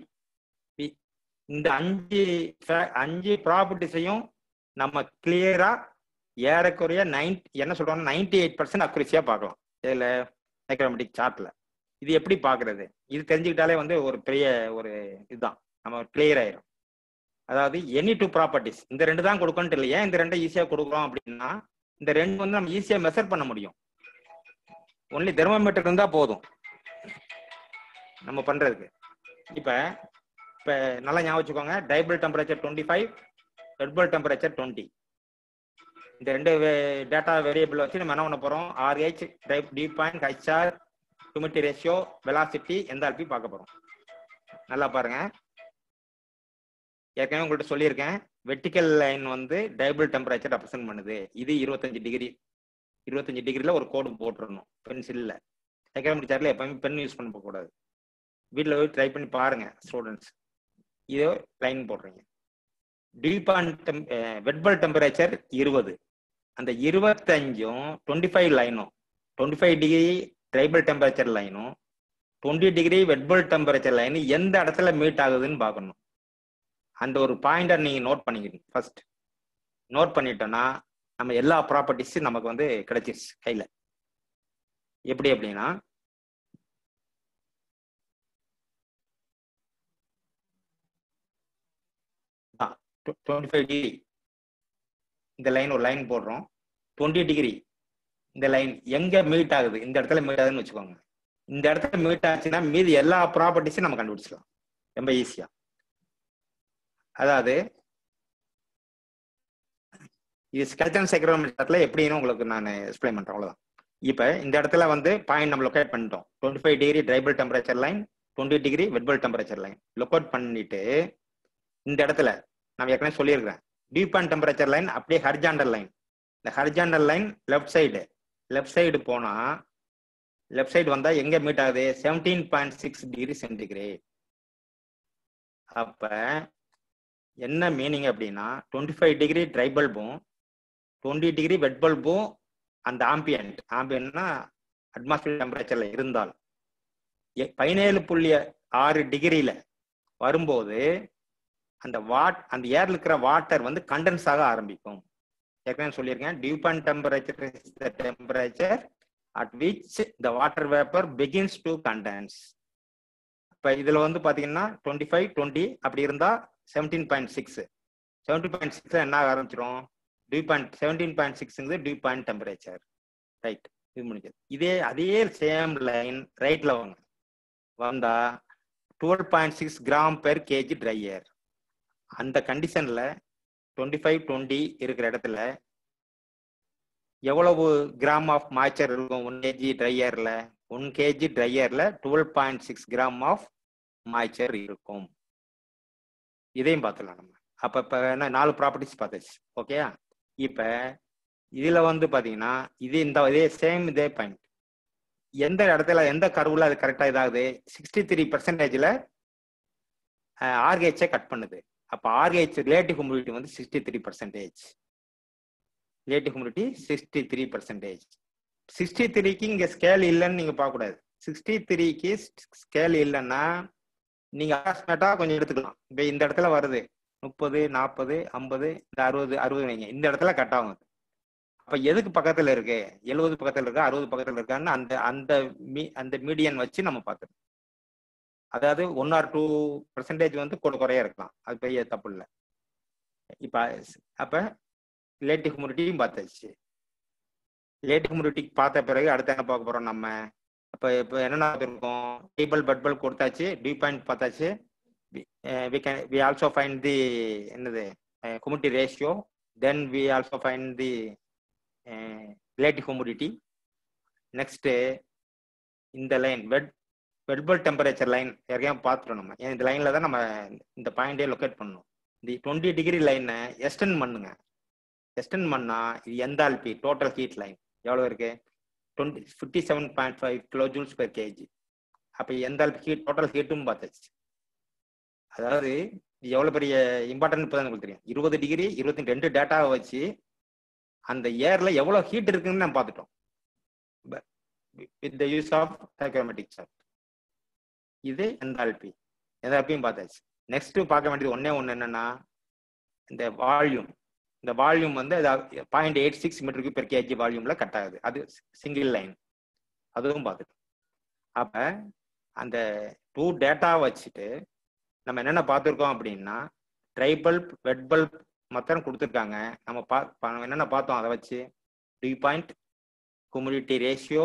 இந்த அஞ்சு அஞ்சு ப்ராப்பர்ட்டிஸையும் நம்ம கிளியரா ஏறக்குறைய நைன் என்ன சொல்றோம் நைன்டி எயிட் பர்சன்ட் அக்குரிசியா பார்க்கலாம் இதுல சைக்ரோமெட்ரிக் சார்ட்ல இது எப்படி பாக்குறது இது தெரிஞ்சுக்கிட்டாலே வந்து ஒரு பெரிய ஒரு இதுதான் நம்ம கிளியர் ஆயிரும் அதாவது எனி டூ ப்ராப்பர்ட்டிஸ் இந்த ரெண்டு தான் கொடுக்கணும்ட்டு இல்லை ஏன் இந்த ரெண்டை ஈஸியா கொடுக்குறோம் அப்படின்னா இந்த ரெண்டு வந்து நம்ம ஈஸியா மெஷர் பண்ண முடியும் ஒன்லி தெர்மோமீட்டர் இருந்தா போதும் நம்ம பண்றதுக்கு இப்ப இப்ப நல்லா ஞாபகம் வச்சுக்கோங்க dry bulb temperature twenty five wet bulb temperature twenty இந்த ரெண்டு டேட்டா வேரியபிள் வச்சு நம்ம என்ன பண்ண போறோம் ஆர்ஹெச் டைப் டி point HR humidity ratio velocity enthalpy பார்க்க போறோம் நல்லா பாருங்க ஏற்கனவே உங்கள்கிட்ட சொல்லியிருக்கேன் வெர்டிக்கல் லைன் வந்து டைபிள் டெம்பரேச்சர் ரெப்ரசென்ட் பண்ணுது இது இருபத்தஞ்சு டிகிரி இருபத்தஞ்சு டிகிரில ஒரு கோடு போட்டுருணும் பென்சில்ல சைக்கிள் சார்ல எப்பவுமே பென் யூஸ் பண்ண கூடாது வீட்டில் போய் ட்ரை பண்ணி பாருங்க ஸ்டூடெண்ட்ஸ் இதோ லைன் போடுறீங்க டீப் அண்ட் வெட்பல் டெம்பரேச்சர் இருபது அந்த இருபத்தஞ்சும் டுவெண்ட்டி ஃபைவ் லைனும் twenty five degree dry bulb temperature லைனும் twenty degree wet bulb temperature line எந்த இடத்துல மீட் ஆகுதுன்னு பார்க்கணும் அந்த ஒரு பாயிண்டை நீங்க நோட் பண்ணிக்கணும் ஃபர்ஸ்ட் நோட் பண்ணிட்டோம்னா நம்ம எல்லா ப்ராப்பர்ட்டிஸும் நமக்கு வந்து கிடைச்சிருச்சு கையில எப்படி அப்படின்னா டுவெண்ட்டி ஃபைவ் டிகிரி இந்த லைன் ஒரு லைன் போடுறோம் டுவெண்ட்டி டிகிரி இந்த லைன் எங்க மீட் ஆகுது இந்த இடத்துல மீட் ஆகுதுன்னு வச்சுக்கோங்க இந்த இடத்துல மீட் ஆச்சுன்னா மீதி எல்லா ப்ராப்பர்ட்டிஸும் நம்ம கண்டுபிடிச்சிடலாம் ரொம்ப ஈஸியா அதாவது இது ஸ்கெல்டன் சைக்ரோமீட்டர்ல எப்படின்னு உங்களுக்கு நான் எக்ஸ்பிளைன் பண்றேன் அவ்வளவுதான் இப்ப இந்த இடத்துல வந்து பாயிண்ட் நம்ம லொக்கேட் பண்ணிட்டோம் twenty five degree dry bulb temperature line twenty degree wet bulb temperature line locate பண்ணிட்டு இந்த இடத்துல நான் ஏற்கனவே சொல்லியிருக்கிறேன் டீப் அண்ட் டெம்பரேச்சர் லைன் அப்படியே ஹர்ஜாண்டல் லைன் இந்த horizontal line left side left side போனா லெஃப்ட் சைடு வந்தா எங்க மீட் ஆகுது seventeen point six degree centigrade அப்ப என்ன மீனிங் அப்படின்னா டுவெண்ட்டி ஃபைவ் டிகிரி ட்ரை பல்பும் டுவெண்ட்டி டிகிரி வெட் பல்பும் அந்த ஆம்பியன்ட் ஆம்பியன்ட்னா அட்மாஸ்பியர் டெம்பரேச்சர்ல இருந்தால் பதினேழு புள்ளி ஆறு டிகிரியில வரும்போது அந்த வாட் அந்த ஏர்ல இருக்கிற வாட்டர் வந்து கண்டென்ஸ் ஆக ஆரம்பிக்கும் ஏற்கனவே சொல்லியிருக்கேன் tube and temperature is the temperature at which the water vapour begins to condense இப்போ இதுல வந்து பாத்தீங்கன்னா டுவெண்ட்டி ஃபைவ் டுவெண்ட்டி அப்படி இருந்தா seventeen point six seventeen point six என்ன ஆக ஆரம்பிச்சிடும் டியூ பாயிண்ட் செவன்டீன் பாயிண்ட் சிக்ஸ்ங்கிறது டியூ பாயிண்ட் டெம்பரேச்சர் ரைட் இது முடிஞ்சது இதே அதே சேம் லைன் ரைட்ல வாங்க வந்தா twelve point six gram per KG dryer அந்த கண்டிஷன்ல டுவெண்ட்டி ஃபைவ் டுவெண்ட்டி இருக்கிற இடத்துல எவ்வளவு கிராம் ஆஃப் மாய்ச்சர் இருக்கும் ஒன் கேஜி ட்ரையர்ல ஒன் கேஜி ட்ரையர்ல twelve point six gram of moisture இருக்கும் இதையும் பார்த்துலாம் நம்ம அப்ப இப்ப என்ன நாலு ப்ராப்பர்ட்டிஸ் பார்த்தாச்சு ஓகே இப்ப இதுல வந்து பாத்தீங்கன்னா இது இந்த இதே சேம் இதே பாயிண்ட் எந்த இடத்துல எந்த கருவுல அது கரெக்டா இதாகுது சிக்ஸ்டி த்ரீ பர்சன்டேஜ்ல ஆர்கேச்சை கட் பண்ணுது அப்ப ஆர்கேச் ரிலேட்டிவ் ஹியூமிடிட்டி வந்து sixty three percentage relative humidity sixty three percentage sixty த்ரீக்கு இங்க ஸ்கேல் இல்லைன்னு நீங்க பார்க்க கூடாது சிக்ஸ்டி த்ரீக்கு ஸ்கேல் இல்லைன்னா நீங்க அப்ராக்சிமேட்டா கொஞ்சம் எடுத்துக்கலாம் இப்போ இந்த இடத்துல வருது முப்பது நாற்பது ஐம்பது இந்த அறுபது அறுபது வைங்க இந்த இடத்துல கட் ஆகும் அது. அப்ப எதுக்கு பக்கத்துல இருக்கு எழுபது பக்கத்துல இருக்கா அறுபது பக்கத்துல இருக்கான்னு அந்த அந்த மீ அந்த மீடியன் வச்சு நம்ம பார்க்கணும் அதாவது ஒன் ஆர் டூ பர்சன்டேஜ் வந்து கூட குறைய இருக்கலாம் அது பெரிய தப்பு இல்லை இப்ப அப்ப ரிலேட்டிவ் ஹியூமிடிட்டியும் பார்த்தாச்சு ரிலேட்டிவ் ஹியூமிடிட்டி பார்த்த பிறகு அடுத்து என்ன பார்க்க போறோம் நம்ம அப்ப இப்ப என்னென்ன இருக்கும் டேபிள் பட்பல் கொடுத்தாச்சு டியூ பாயிண்ட் பார்த்தாச்சு we can we also find the என்னது humidity ratio then we also find the relative humidity next இந்த line wet wet bulb temperature line ஏற்கனவே பார்த்துட்டோம் நம்ம ஏன் இந்த லைன்ல தான் நம்ம இந்த பாயிண்டே லொக்கேட் பண்ணணும் இந்த டுவெண்ட்டி டிகிரி லைனை எஸ்டன் பண்ணுங்க எஸ்டன் பண்ணா இது எந்தால்பி டோட்டல் ஹீட் லைன் எவ்வளவு இருக்கு twenty fifty seven point five kilo joules per KG அப்போ எந்தால்பி ஹீட் டோட்டல் ஹீட்டும் பார்த்தாச்சு அதாவது இது எவ்வளவு பெரிய இம்பார்ட்டன்ட் இப்போ உங்களுக்கு தெரியும் இருபது டிகிரி இருபத்தி ரெண்டு டேட்டாவை வச்சு அந்த ஏர்ல எவ்வளவு ஹீட் இருக்குன்னு நம்ம பார்த்துட்டோம் with the use of psychrometric chart இது எந்தால்பி எந்தால்பியும் பார்த்தாச்சு நெக்ஸ்ட் பார்க்க வேண்டியது ஒன்னே ஒன்று என்னன்னா இந்த வால்யூம் இந்த வால்யூம் வந்து பாயிண்ட் எயிட் சிக்ஸ் மீட்டருக்கு பெர் கேஜி வால்யூம்ல கட் ஆகுது அது சிங்கிள் லைன் அதுவும் பார்த்துட்டோம் அப்ப அந்த டூ டேட்டா வச்சுட்டு நம்ம என்னென்ன பார்த்துருக்கோம் அப்படின்னா ட்ரை பல்ப் வெட் பல்ப் மொத்தம் கொடுத்துருக்காங்க நம்ம பா பா- என்னென்ன பார்த்தோம் அதை வச்சு dew point humidity ratio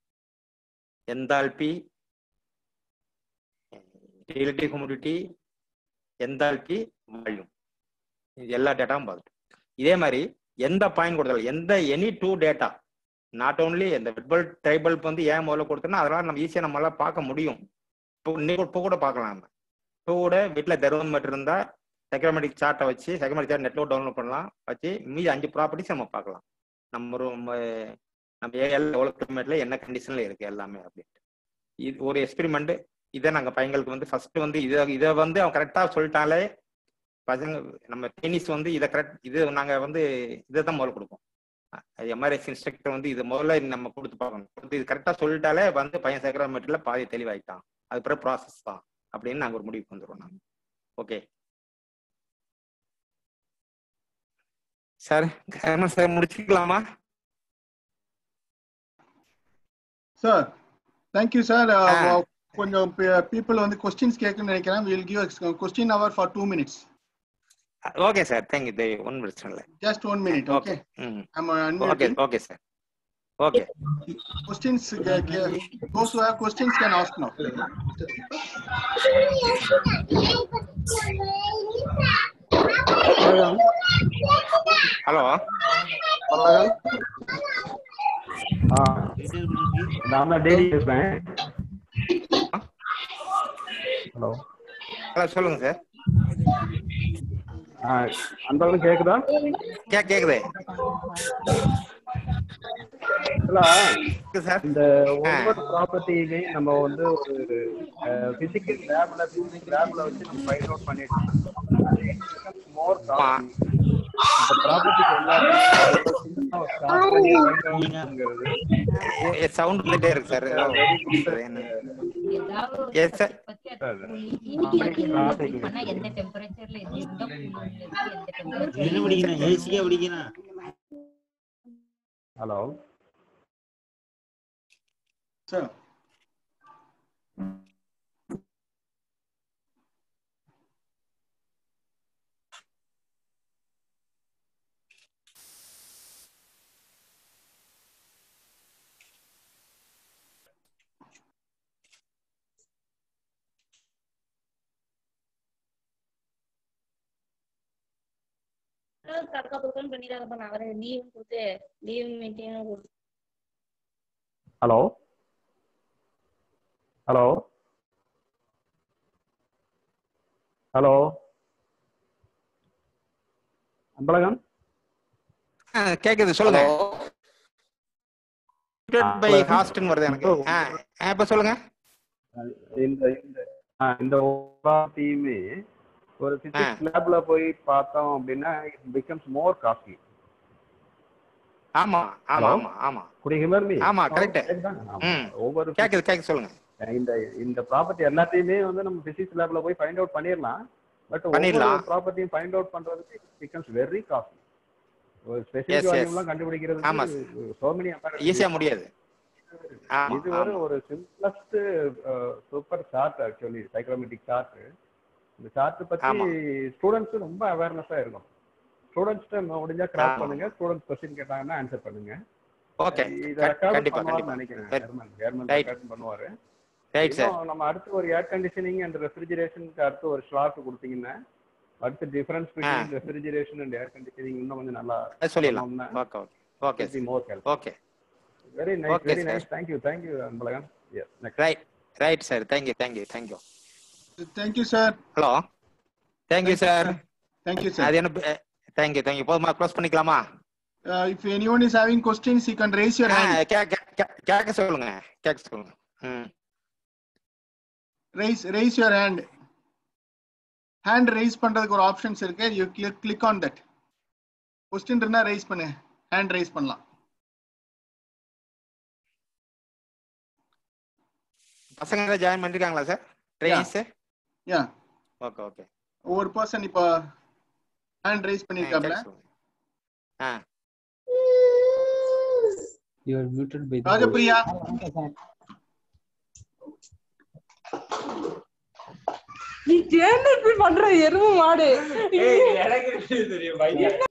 enthalpy relative humidity enthalpy volume இது எல்லா டேட்டாவும் பார்த்துட்டோம் இதே மாதிரி எந்த பாயிண்ட் கொடுத்தாலும் எந்த any two data not only இந்த வெட்பல் ட்ரைபல்ப் வந்து ஏன் முதல்ல கொடுத்தோன்னா அதெல்லாம் நம்ம ஈஸியாக நம்மளால பார்க்க முடியும் இப்போ இன்னைக்கு இப்போ கூட பார்க்கலாம் நம்ம இப்போ கூட வீட்டில் தெர்மோமீட்டர் இருந்தால் சைக்ரோமேட்டிக் சார்ட்டை வச்சு சைக்ரோமேட்டிக் சார்ட் நெட்ல டவுன்லோட் பண்ணலாம் வச்சு மீதி அஞ்சு ப்ராப்பர்ட்டிஸ் நம்ம பார்க்கலாம் நம்ம ஒரு நம்ம நம்ம ஏரியாவில் எவ்வளோ கிலோமீட்டர்ல என்ன கண்டிஷன்ல இருக்கு எல்லாமே அப்படின்ட்டு இது ஒரு எக்ஸ்பெரிமெண்ட் இதை நாங்கள் பையங்களுக்கு வந்து ஃபர்ஸ்ட் வந்து இதை இதை வந்து அவன் கரெக்டாக சொல்லிட்டாலே பசங்க நம்ம டென்னிஸ் வந்து இதை கரெக்ட் இது நாங்கள் வந்து இதை தான் முதல்ல கொடுப்போம் எம்ஆர்எஸ் இன்ஸ்ட்ரக்டர் வந்து இது முதல்ல நம்ம கொடுத்து பார்க்கணும் கொடுத்து இது கரெக்டாக சொல்லிட்டாலே வந்து பையன் சைக்ரோமீட்டர்ல பாதி தெளிவாயிட்டான் அது பிறகு ப்ராசஸ் தான் அப்படின்னு நாங்கள் ஒரு முடிவுக்கு வந்துடுவோம் நாங்கள் ஓகே சார் சார் முடிச்சுக்கலாமா சார் தேங்க்யூ சார் Ah. கொஞ்சம் பீப்புள் வந்து கொஸ்டின்ஸ் கேட்கணும்னு நினைக்கிறேன் will give question hour for two minutes okay sir thank you தேவி ஒன்றும் பிரச்சனை இல்லை just one minute okay okay hmm I'm okay unmuting. Okay sir okay Questions, uh, ge- those who have questions can ask now. Hello ஆ நான் தான் daily பேசுறேன் hello hello சொல்லுங்க sir ஆ அந்த அளவுக்கு கேக்குதா கே கேக்குது இல்ல கேக்குது சார் இந்த ஒவ்வொரு ப்ராப்பர்ட்டியையும் நம்ம வந்து ஒரு பிசிக்கல் லேப்ல பிசிக்கல் லேப்ல வச்சு நம்ம ஃபைண்ட் அவுட் பண்ணிட்டு மோர் ப்ராப்பர்ட்டி இந்த ப்ராப்பர்ட்டிஸ் எல்லாத்தையும் ஸ்டார்ட் பண்ணி ஃபைண்ட் அவுட்ங்கிறது சவுண்ட் வந்துட்டே இருக்கு சார் எஸ் சார் எந்த டெம்பரேச்சர்ல எது இருந்தா cooling இருக்கு, எந்த என்ன temperature படிக்கணும் ஏசியா படிக்கணும் ஹலோ Sir, தற்கா புதுக்கன்னு பண்ணிடாதப்பா நான் வரேன் லீவ் கொடுத்து லீவ் மெயின்டைன் கொடுத்து ஹலோ ஹலோ ஹலோ அம்பலகம் கேக்குது சொல்லுங்க பை ஹாஸ்ட்னு வருது எனக்கு ஆ ஆ, இப்ப சொல்லுங்க இந்த இந்த ஆ, இந்த டீமே ஒரு பிசிக்ஸ் லேப்ல போய் பார்த்தோம் அப்படின்னா இட் பிகம்ஸ் மோர் காஸ்ட்லி ஆமா ஆமா Hello? ஆமா ஆமா குடி ஹிமர் மீ ஆமா, correct. ம். ஒவ்வொரு கேக்குது கேக்குது சொல்லுங்க இந்த இந்த ப்ராப்பர்ட்டி எல்லாத்தையுமே வந்து நம்ம பிசிக்ஸ் லேப்ல போய் ஃபைண்ட் அவுட் பண்ணிடலாம் பட் ஒவ்வொரு பண்ணிடலாம். ப்ராப்பர்ட்டியும் ஃபைண்ட் அவுட் பண்றதுக்கு பிகம்ஸ் வெரி காஸ்ட்லி ஒரு Yes, ஸ்பெசிபிக் yes. வேல்யூலாம் ஆமா. கண்டுபிடிக்கிறது சோ மெனி ஈஸியா முடியாது ஆமா இது ஒரு ஆமா ஒரு simplest super chart actually psychrometric chart இந்த சார்ட் பத்தி ஆமா. ஸ்டூடெண்ட்ஸ் ரொம்ப அவேர்னஸா இருக்கும் ஸ்டூடெண்ட்ஸ்ட்ட முடிஞ்சா கிராஸ் ஆமா. பண்ணுங்க ஸ்டூடெண்ட்ஸ் கொஸ்டின் கேட்டாங்கன்னா ஆன்சர் பண்ணுங்க ஓகே இத கண்டிப்பா, ரெக்கார்ட் கண்டிப்பா. பண்ணுவாருன்னு நினைக்கிறேன் Right. German German Right. Record பண்ணுவாரு ரைட் சார் இன்னும் நம்ம அடுத்து ஒரு ஏர் கண்டிஷனிங் அண்ட் ரெஃப்ரிஜரேஷனுக்கு அடுத்து ஒரு ஸ்லாட் கொடுத்தீங்கன்னா அடுத்து difference between refrigeration and air conditioning இன்னும் கொஞ்சம் நல்லா சொல்லிடலாம் okay okay okay more help okay very nice Okay, very sir. Nice thank you thank you Anbazhagan yes next right right sir thank you thank you thank you thank you sir hello thank you sir thank you sir அது என்ன thank you thank you போதுமா close பண்ணிக்கலாமா if any one is having questions you can raise your ah, hand கே- கே- கே- கேட்க சொல்லுங்க கேட்க சொல்லுங்க ம் raise raise your hand hand raise பண்றதுக்கு ஒரு ஆப்ஷன்ஸ் இருக்கு you click on that question இருந்தா ரைஸ் பண்ணு ஹேண்ட் ரைஸ் பண்ணலாம் பசங்க ஏதாவது ஜாயின் பண்ணிருக்காங்களா sir trainees yeah okay okay ஒவ்வொரு பர்சன் இப்போ ஹேண்ட் ரைஸ் பண்ணிருக்காப்ல ah You are muted by the Rajapriya நீ ஏன் இப்படி பண்ற எருமை மாடு எனக்கு தெரியும் என்ன